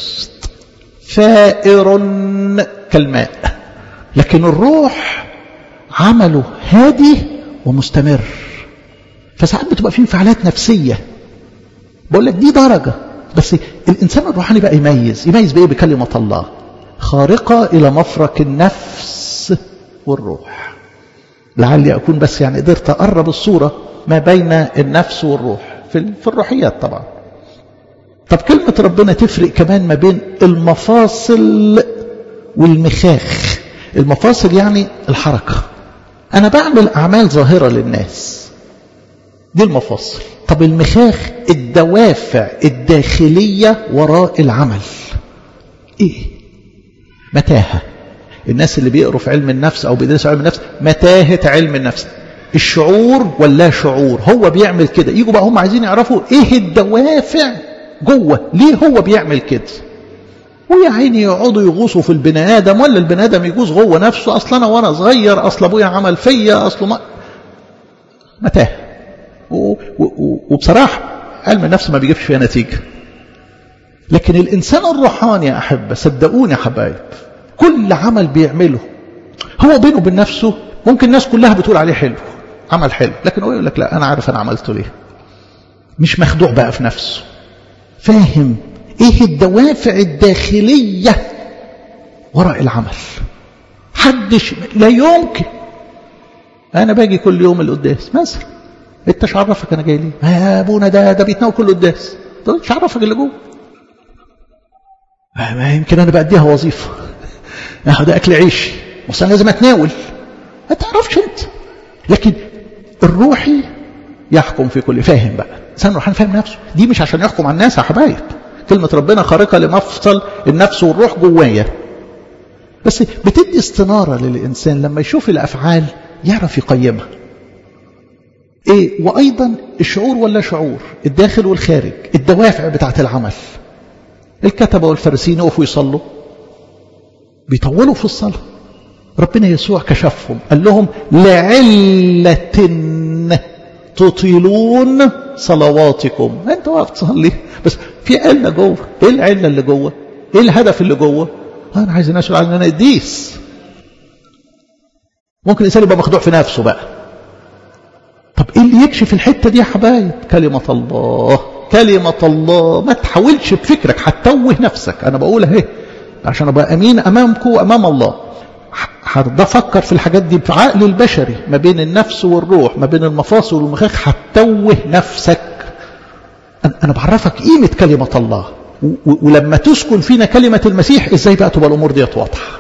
فائر كالماء لكن الروح عمله هادي ومستمر فساعات بتبقى فيه انفعالات نفسيه بقول لك دي درجة بس الإنسان الروحاني بقى يميز يميز بإيه بكلمة الله خارقة إلى مفرق النفس والروح لعلي أكون بس يعني قدرت أقرب الصورة ما بين النفس والروح في, في الروحيات طبعا طب كلمة ربنا تفرق كمان ما بين المفاصل والمخاخ المفاصل يعني الحركة أنا بعمل أعمال ظاهرة للناس دي المفاصل طب المخاخ الدوافع الداخلية وراء العمل ايه متاهة الناس اللي بيقروا في علم النفس او بيدرسوا علم النفس متاهة علم النفس الشعور ولا شعور هو بيعمل كده يجوا بقى هم عايزين يعرفوا ايه الدوافع جوه ليه هو بيعمل كده ويا عيني يقعدوا يغوصوا في البني ادم ولا البني ادم يغوص جوه نفسه اصل انا وانا صغير اصل ابويا عمل فيا اصله ما متاهه وبصراحة علم النفس ما بيجيبش فيها نتيجة لكن الإنسان الروحاني يا أحبة صدقوني يا حبايب كل عمل بيعمله هو بينه وبين نفسه ممكن الناس كلها بتقول عليه حلو عمل حلو لكن هو يقول لك لا أنا عارف أنا عملته ليه مش مخدوع بقى في نفسه فاهم ايه الدوافع الداخلية وراء العمل حدش لا يمكن انا باجي كل يوم القداس مثلا انت مش عرفك انا جاي ليه يا ابونا ده ده بيتناول كل قداس مش عرفك اللي جوه ما يمكن انا باديها وظيفه ده اكل عيش بس انا لازم اتناول ما تعرفش انت لكن الروحي يحكم في كل فاهم بقى انسان روحاني فاهم نفسه دي مش عشان يحكم على الناس يا حبايب كلمه ربنا خارقه لمفصل النفس والروح جوايا بس بتدي استناره للانسان لما يشوف الافعال يعرف يقيمها ايه وايضا الشعور ولا شعور الداخل والخارج الدوافع بتاعت العمل الكتبه والفارسيين يقفوا يصلوا بيطولوا في الصلاه ربنا يسوع كشفهم قال لهم لعله تطيلون صلواتكم انت واقف تصلي بس في عله جوه ايه العله اللي جوه ايه الهدف اللي جوه انا عايز الناس يقولوا ان انا قديس ممكن الانسان يبقى مخدوع في نفسه بقى طب ايه اللي يكشف الحته دي يا حبايب كلمه الله كلمه الله ما تحاولش بفكرك هتتوه نفسك انا بقول اهي عشان ابقى امين امامكم وامام الله هرضى افكر في الحاجات دي بعقل البشري ما بين النفس والروح ما بين المفاصل والمخاخ هتتوه نفسك انا بعرفك قيمه كلمه الله ولما تسكن فينا كلمه المسيح ازاي بقى تبقى الامور ديت واضحه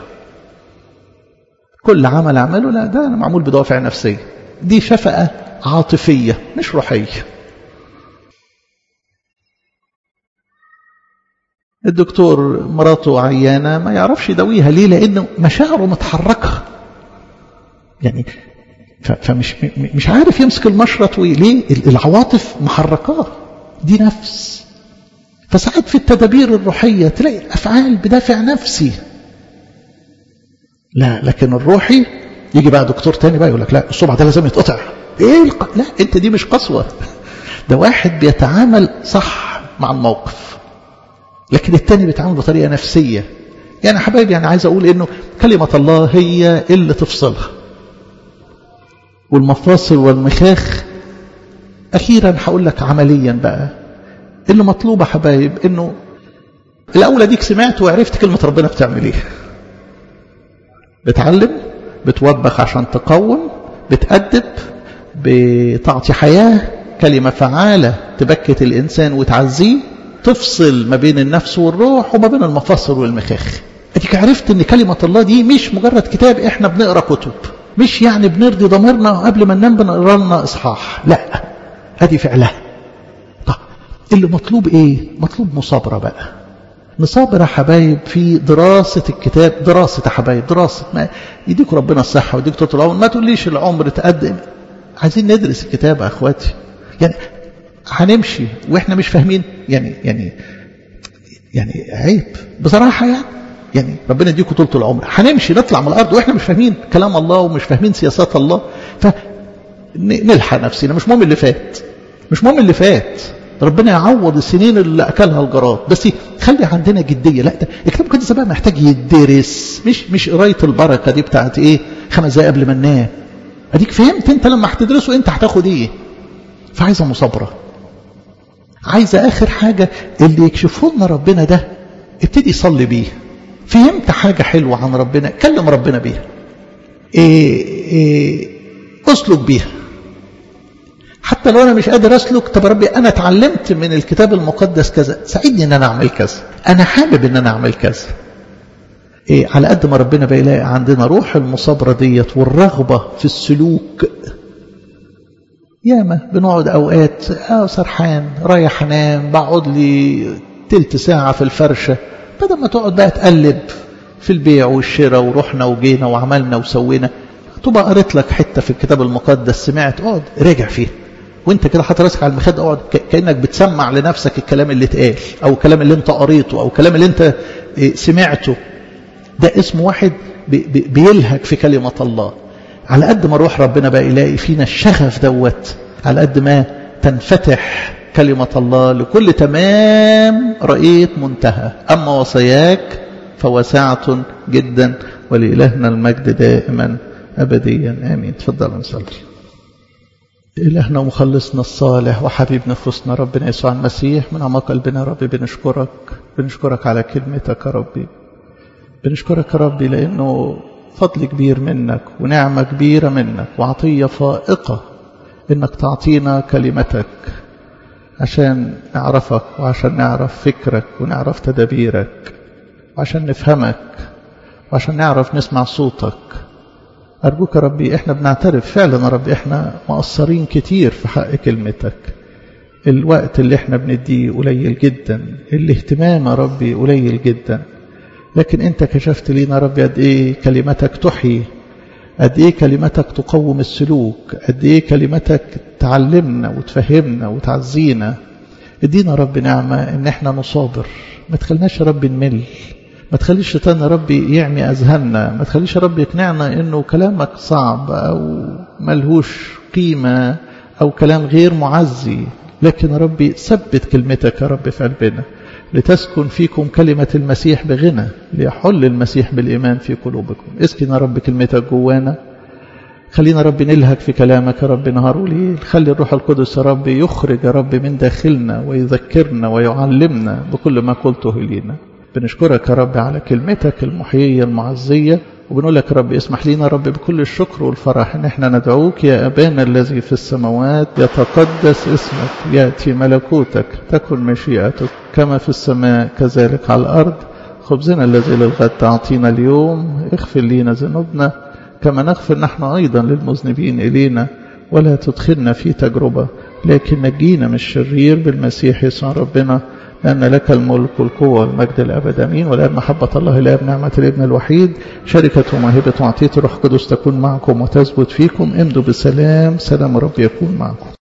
كل عمل اعمله لا ده انا معمول بدوافع نفسيه دي شفقه عاطفيه مش روحيه الدكتور مراته عيانة ما يعرفش يداويها ليه لأنه مشاعره متحركة يعني فمش مش عارف يمسك المشرط ليه العواطف محركاه دي نفس فساعات في التدابير الروحية تلاقي أفعال بدافع نفسي لا لكن الروحي يجي بقى دكتور تاني بقى يقول لك لا الصبع ده لازم يتقطع ايه الق... لا انت دي مش قسوه ده واحد بيتعامل صح مع الموقف لكن التاني بيتعامل بطريقه نفسيه يعني حبايبي يعني عايز اقول انه كلمه الله هي اللي تفصلها والمفاصل والمخاخ اخيرا هقول لك عمليا بقى اللي مطلوب حبايب انه الاول اديك سمعت وعرفت كلمه ربنا بتعمل ايه بتعلم بتوبخ عشان تقوم بتأدب بتعطي حياة كلمة فعالة تبكت الإنسان وتعزيه تفصل ما بين النفس والروح وما بين المفاصل والمخاخ اديك عرفت ان كلمة الله دي مش مجرد كتاب احنا بنقرا كتب مش يعني بنرضي ضميرنا قبل ما ننام بنقرا لنا اصحاح لا ادي فعلها طب اللي مطلوب ايه مطلوب مصابرة بقى نصابر يا حبايب في دراسة الكتاب دراسة يا حبايب دراسة ما يديك ربنا الصحة ويديك طول العمر ما تقوليش العمر تقدم عايزين ندرس الكتاب يا اخواتي يعني هنمشي واحنا مش فاهمين يعني يعني يعني عيب بصراحة يعني يعني ربنا يديكم طول العمر هنمشي نطلع من الارض واحنا مش فاهمين كلام الله ومش فاهمين سياسات الله فنلحق نفسنا مش مهم اللي فات مش مهم اللي فات ربنا يعوض السنين اللي اكلها الجراد بس خلي عندنا جديه لا ده الكتاب المقدس بقى محتاج يدرس مش مش قرايه البركه دي بتاعت ايه خمس دقايق قبل ما ننام اديك فهمت انت لما هتدرسه انت هتاخد ايه فعايزه مصابره عايزه اخر حاجه اللي يكشفه لنا ربنا ده ابتدي صلي بيه فهمت حاجه حلوه عن ربنا كلم ربنا بيها إيه إيه اسلك بيها حتى لو انا مش قادر اسلك طب ربي انا اتعلمت من الكتاب المقدس كذا ساعدني ان انا اعمل كذا انا حابب ان انا اعمل كذا إيه على قد ما ربنا بيلاقي عندنا روح المصابرة ديت والرغبة في السلوك ياما بنقعد اوقات اه سرحان رايح انام بقعد لي تلت ساعة في الفرشة بدل ما تقعد بقى تقلب في البيع والشراء ورحنا وجينا وعملنا وسوينا تبقى قريت لك حتة في الكتاب المقدس سمعت اقعد راجع فيه وانت كده حاطط راسك على المخده اقعد كانك بتسمع لنفسك الكلام اللي اتقال او الكلام اللي انت قريته او الكلام اللي انت سمعته ده اسم واحد بيلهج في كلمة الله على قد ما روح ربنا بقى يلاقي فينا الشغف دوت على قد ما تنفتح كلمة الله لكل تمام رأيت منتهى أما وصياك فوسعة جدا ولإلهنا المجد دائما أبديا آمين تفضل نصلي إلهنا ومخلصنا الصالح وحبيب نفوسنا ربنا يسوع المسيح من أعماق قلبنا ربي بنشكرك بنشكرك على كلمتك يا ربي بنشكرك يا ربي لأنه فضل كبير منك ونعمة كبيرة منك وعطية فائقة إنك تعطينا كلمتك عشان نعرفك وعشان نعرف فكرك ونعرف تدابيرك وعشان نفهمك وعشان نعرف نسمع صوتك أرجوك يا ربي إحنا بنعترف فعلا يا ربي إحنا مقصرين كتير في حق كلمتك الوقت اللي إحنا بنديه قليل جدا الاهتمام يا ربي قليل جدا لكن أنت كشفت لينا يا ربي قد إيه كلمتك تحيي قد إيه كلمتك تقوم السلوك قد إيه كلمتك تعلمنا وتفهمنا وتعزينا ادينا يا رب نعمة إن إحنا نصابر ما تخلناش يا رب نمل ما تخليش الشيطان يا رب يعمي أذهاننا ما تخليش يا رب يقنعنا إنه كلامك صعب أو ملهوش قيمة أو كلام غير معزي لكن يا ربي ثبت كلمتك يا رب في قلبنا لتسكن فيكم كلمة المسيح بغنى ليحل المسيح بالإيمان في قلوبكم اسكن يا رب كلمتك جوانا خلينا يا رب نلهك في كلامك يا رب نهار وليل خلي الروح القدس يا رب يخرج يا رب من داخلنا ويذكرنا ويعلمنا بكل ما قلته لينا بنشكرك يا رب على كلمتك المحيية المعزية وبنقول لك يا رب اسمح لنا يا رب بكل الشكر والفرح ان احنا ندعوك يا ابانا الذي في السماوات يتقدس اسمك ياتي ملكوتك تكن مشيئتك كما في السماء كذلك على الارض خبزنا الذي للغد تعطينا اليوم اغفر لنا ذنوبنا كما نغفر نحن ايضا للمذنبين الينا ولا تدخلنا في تجربه لكن نجينا من الشرير بالمسيح يسوع ربنا لأن لك الملك والقوة والمجد الأبد أمين والآن محبة الله الآب نعمة الابن الوحيد شركة وموهبة وعطية الروح القدس تكون معكم وتثبت فيكم امضوا بسلام سلام رب يكون معكم